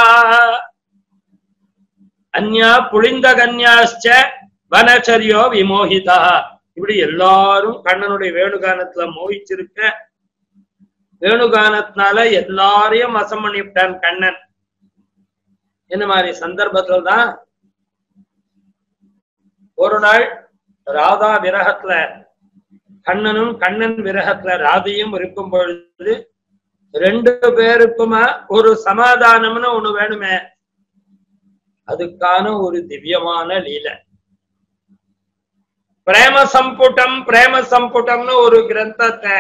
அந்யா புளிந்த கன்யாச்ச வனச்சரியோ விமோகிதா இப்படி எல்லாரும் கண்ணனுடைய வேணுகானத்துல மோகிச்சிருக்க வேணுகானத்தினால எல்லாரையும் வசம் பண்ணிவிட்டான் கண்ணன் இந்த மாதிரி சந்தர்ப்பத்துல தான் ஒரு நாள் ராதா விரகத்துல கண்ணனும் கண்ணன் விரகத்துல ராதையும் இருக்கும் பொழுது ரெண்டு பேருக்குமா ஒரு சமாதானம்னு ஒண்ணு வேணுமே அதுக்கான ஒரு திவ்யமான லீலை பிரேம சம்புட்டம் பிரேம சம்புட்டம்னு ஒரு கிரந்தத்தை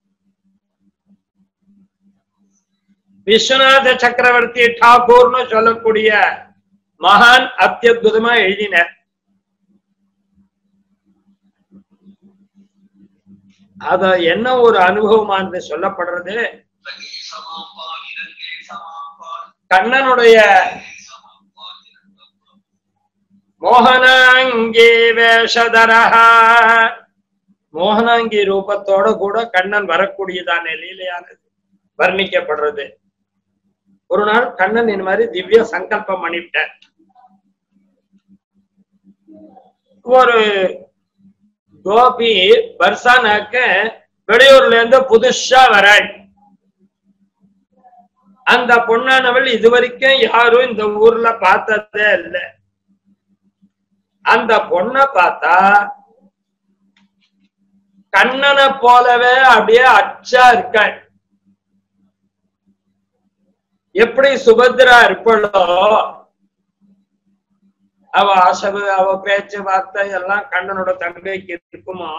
விஸ்வநாத சக்கரவர்த்தி டாகூர்னு சொல்லக்கூடிய மகான் அத்தியுதமா எழுதினார் அத என்ன ஒரு அனுபவமானது சொல்லப்படுறது கண்ணனுடைய மோகனாங்கி வேஷதரஹா மோகனாங்கி ரூபத்தோட கூட கண்ணன் வரக்கூடியதான லீலையானது வர்ணிக்கப்படுறது ஒரு நாள் கண்ணன் இந்த மாதிரி திவ்ய சங்கல்பம் பண்ணிவிட்டார் ஒரு கோபி பர்சானாக்க வெளியூர்ல இருந்து புதுசா வராள் அந்த பொண்ணானவள் இதுவரைக்கும் யாரும் இந்த ஊர்ல பார்த்ததே இல்லை அந்த பொண்ணை பார்த்தா கண்ணனை போலவே அப்படியே அச்சா இருக்க எப்படி சுபத்ரா இருப்பளோ அவ அசவு அவ பேச்சு வார்த்தை எல்லாம் கண்ணனோட தங்கைக்கு இருக்குமோ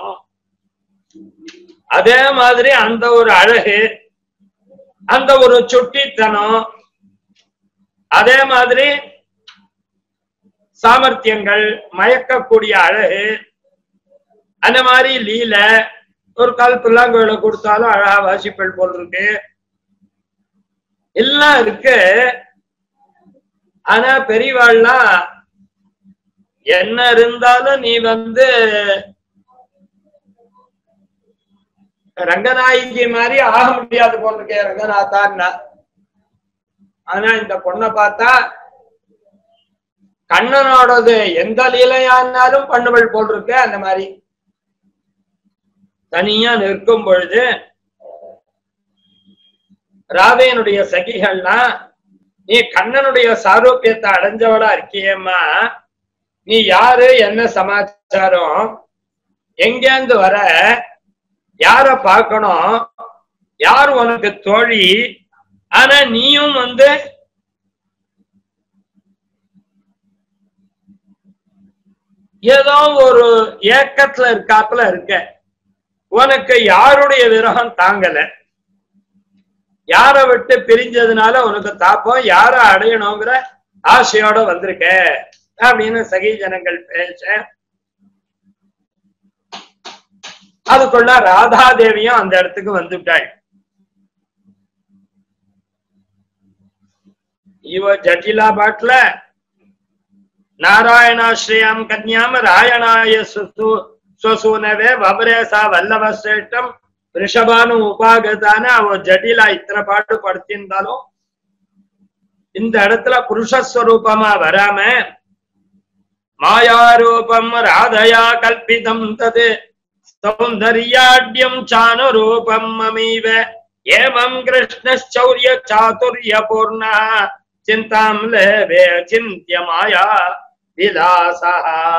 அதே மாதிரி அந்த ஒரு அழகு அந்த ஒரு சுட்டித்தனம் அதே மாதிரி சாமர்த்தியங்கள் மயக்கக்கூடிய அழகு அந்த மாதிரி லீல ஒரு கால் பிள்ளாங்கோயில கொடுத்தாலும் அழகா வாசிப்பல் போல் இருக்கு எல்லாம் இருக்கு ஆனா பெரியவாள்லாம் என்ன இருந்தாலும் நீ வந்து ரங்கநாயகி மாதிரி ஆக முடியாது போல இருக்கே ரங்கநாத்தான்னா ஆனா இந்த பொண்ணை பார்த்தா கண்ணனோடது எந்த லீலையானாலும் பண்ணுவள் போல் இருக்கு அந்த மாதிரி தனியா நிற்கும் பொழுது ராதையனுடைய சகிகள்னா நீ கண்ணனுடைய சாரூபியத்தை அடைஞ்சவளா இருக்கியேம்மா நீ யாரு என்ன சமாச்சாரம் எங்கேந்து வர யார பார்க்கணும் யார் உனக்கு தோழி ஆனா நீயும் வந்து ஏதோ ஒரு ஏக்கத்துல இருக்காப்புல இருக்க உனக்கு யாருடைய விரகம் தாங்கல யார விட்டு பிரிஞ்சதுனால உனக்கு தாப்பம் யார அடையணுங்கிற ஆசையோட வந்திருக்க அப்படின்னு சகி ஜனங்கள் பேச அதுக்குள்ள ராதாதேவியும் அந்த இடத்துக்கு வந்துட்டாள் இவ ஜட்டிலா பாட்டுல நாராயணாஸ்ரீயாம் கன்யாம் ராயணாய சுசு சுசூனவே வபரேசா வல்லவ சிரேஷ்டம் ரிஷபானு உபாகதான அவ ஜட்டிலா இத்தனை பாட்டு படுத்திருந்தாலும் இந்த இடத்துல புருஷஸ்வரூபமா வராம மாயாரூபம் ராதயா கல்பிதம் தது சௌந்தர்யாட்யம் சானுரூபம் மமீவ ஏவம் கிருஷ்ணச்சௌரிய சாதுரிய பூர்ணா சிந்தாம் லேவே சிந்திய மாயா விலாசா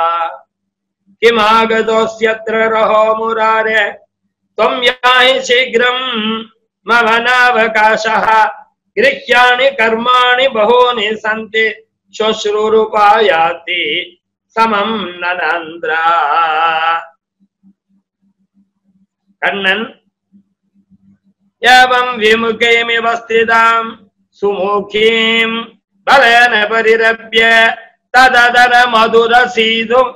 किमागतोऽस्यत्र रहो मुरारे त्वं याहि शीघ्रम् ममनावकाशः गृह्याणि कर्माणि बहूनि सन्ति श्वश्रुरूपायाति समं ननन्द्रा கண்ணன் ஏவம் விமுகேமிவ ஸ்திதாம் சுமுகீம் பலேன பரிரப்ய தததர மதுர சீதும்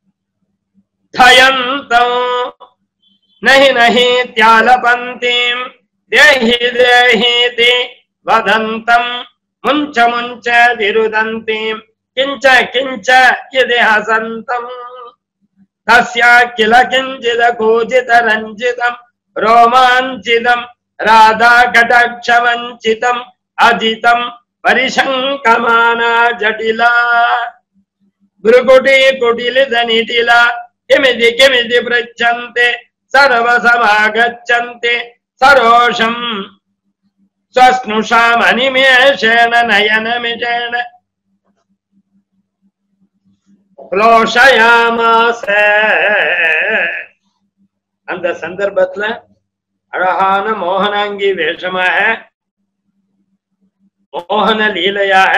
धयन्तम् नहि नहि त्यालपन्तीम् देहि देहीति वदन्तम् मुञ्च मुञ्च विरुदन्तीम् किञ्च किञ्च यदि हसन्तम् तस्या किल किञ्चिद कूजितरञ्जितम् रोमाञ्चितम् राधा कटाक्षवञ्चितम् अजितम् परिशङ्कमाना जटिला भृकुटी कुटिलितनिटिला किमिति किमिति पृच्छन्ते सर्वसमागच्छन्ति सरोषम् स्वस्नुषामनिमेषेण नयनमिषेण क्लोशयामास அந்த சந்தர்ப்பத்துல அழகான மோகனாங்கி வேஷமாக மோகன லீலையாக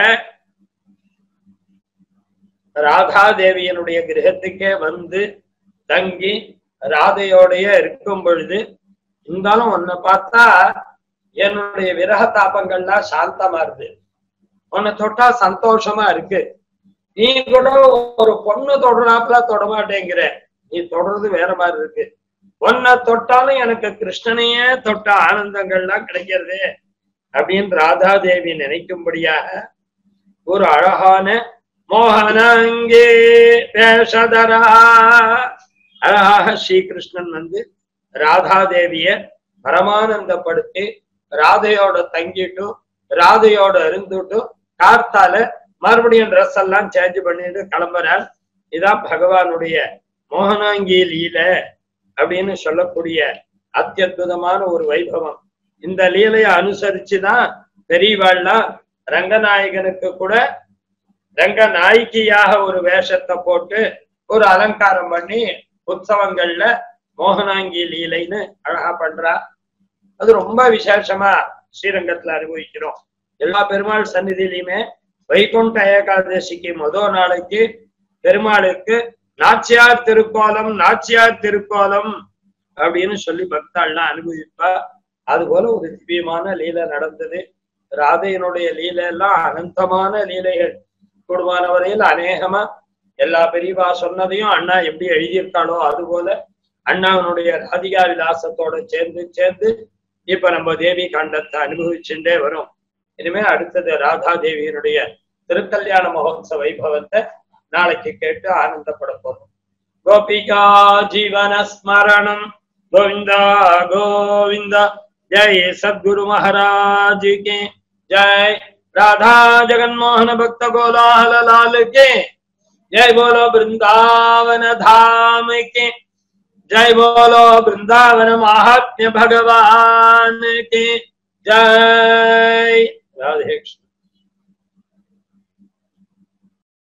ராதாதேவியனுடைய கிரகத்துக்கே வந்து தங்கி ராதையோடைய இருக்கும் பொழுது இருந்தாலும் உன்னை பார்த்தா என்னுடைய விரக தாபங்கள்லாம் சாந்தமா இருக்கு உன்னை தொட்டா சந்தோஷமா இருக்கு நீ கூட ஒரு பொண்ணு தொடராப்புல தொட மாட்டேங்கிற நீ தொடர்றது வேற மாதிரி இருக்கு உன்னை தொட்டாலும் எனக்கு கிருஷ்ணனையே தொட்ட ஆனந்தங்கள்லாம் கிடைக்கிறது அப்படின்னு ராதாதேவி நினைக்கும்படியாக ஒரு அழகான மோகனாங்கே வேஷதரா அழகாக ஸ்ரீகிருஷ்ணன் வந்து ராதாதேவிய பரமானந்தப்படுத்தி ராதையோட தங்கிட்டு ராதையோட இருந்துட்டு கார்த்தால மறுபடியும் ட்ரெஸ் எல்லாம் சேஞ்ச் பண்ணிட்டு கிளம்புறார் இதான் பகவானுடைய மோகனாங்கி லீல அப்படின்னு சொல்லக்கூடிய அத்தியுதமான ஒரு வைபவம் இந்த லீலையை அனுசரிச்சுதான் பெரியவாள்லாம் ரங்கநாயகனுக்கு கூட ரங்க நாயகியாக ஒரு வேஷத்தை போட்டு ஒரு அலங்காரம் பண்ணி உற்சவங்கள்ல மோகனாங்கி லீலைன்னு அழகா பண்றா அது ரொம்ப விசேஷமா ஸ்ரீரங்கத்துல அனுபவிக்கிறோம் எல்லா பெருமாள் சந்நிதியிலுமே வைகுண்ட ஏகாதசிக்கு முதல் நாளைக்கு பெருமாளுக்கு நாச்சியார் திருக்கோலம் நாச்சியார் திருக்கோலம் அப்படின்னு சொல்லி பக்தாள்லாம் அனுபவிப்பா அது போல ஒரு திவ்யமான லீலை நடந்தது ராதையினுடைய லீலை எல்லாம் அனந்தமான லீலைகள் கூடுமான வரையில் அநேகமா எல்லா பெரியவா சொன்னதையும் அண்ணா எப்படி எழுதியிருக்காளோ அது போல அண்ணாவினுடைய ராதிகா விலாசத்தோட சேர்ந்து சேர்ந்து இப்ப நம்ம தேவி காண்டத்தை அனுபவிச்சுட்டே வரும் இனிமே அடுத்தது ராதா தேவியினுடைய திருக்கல்யாண மகோத்சவ வைபவத்தை நாளைக்கு கேட்டு ஆனந்தப்பட போறோம் கோபிகா ஜீவன ஸ்மரணம் கோவிந்தா கோவிந்தா ஜெய் சத்குரு மகாராஜ் கே ஜெய் राधा जगन मोहन भक्त गोलाल लाल के जय बोलो वृंदावन धाम के जय बोलो वृंदावन महात्म्य भगवान के जय राधे कृष्ण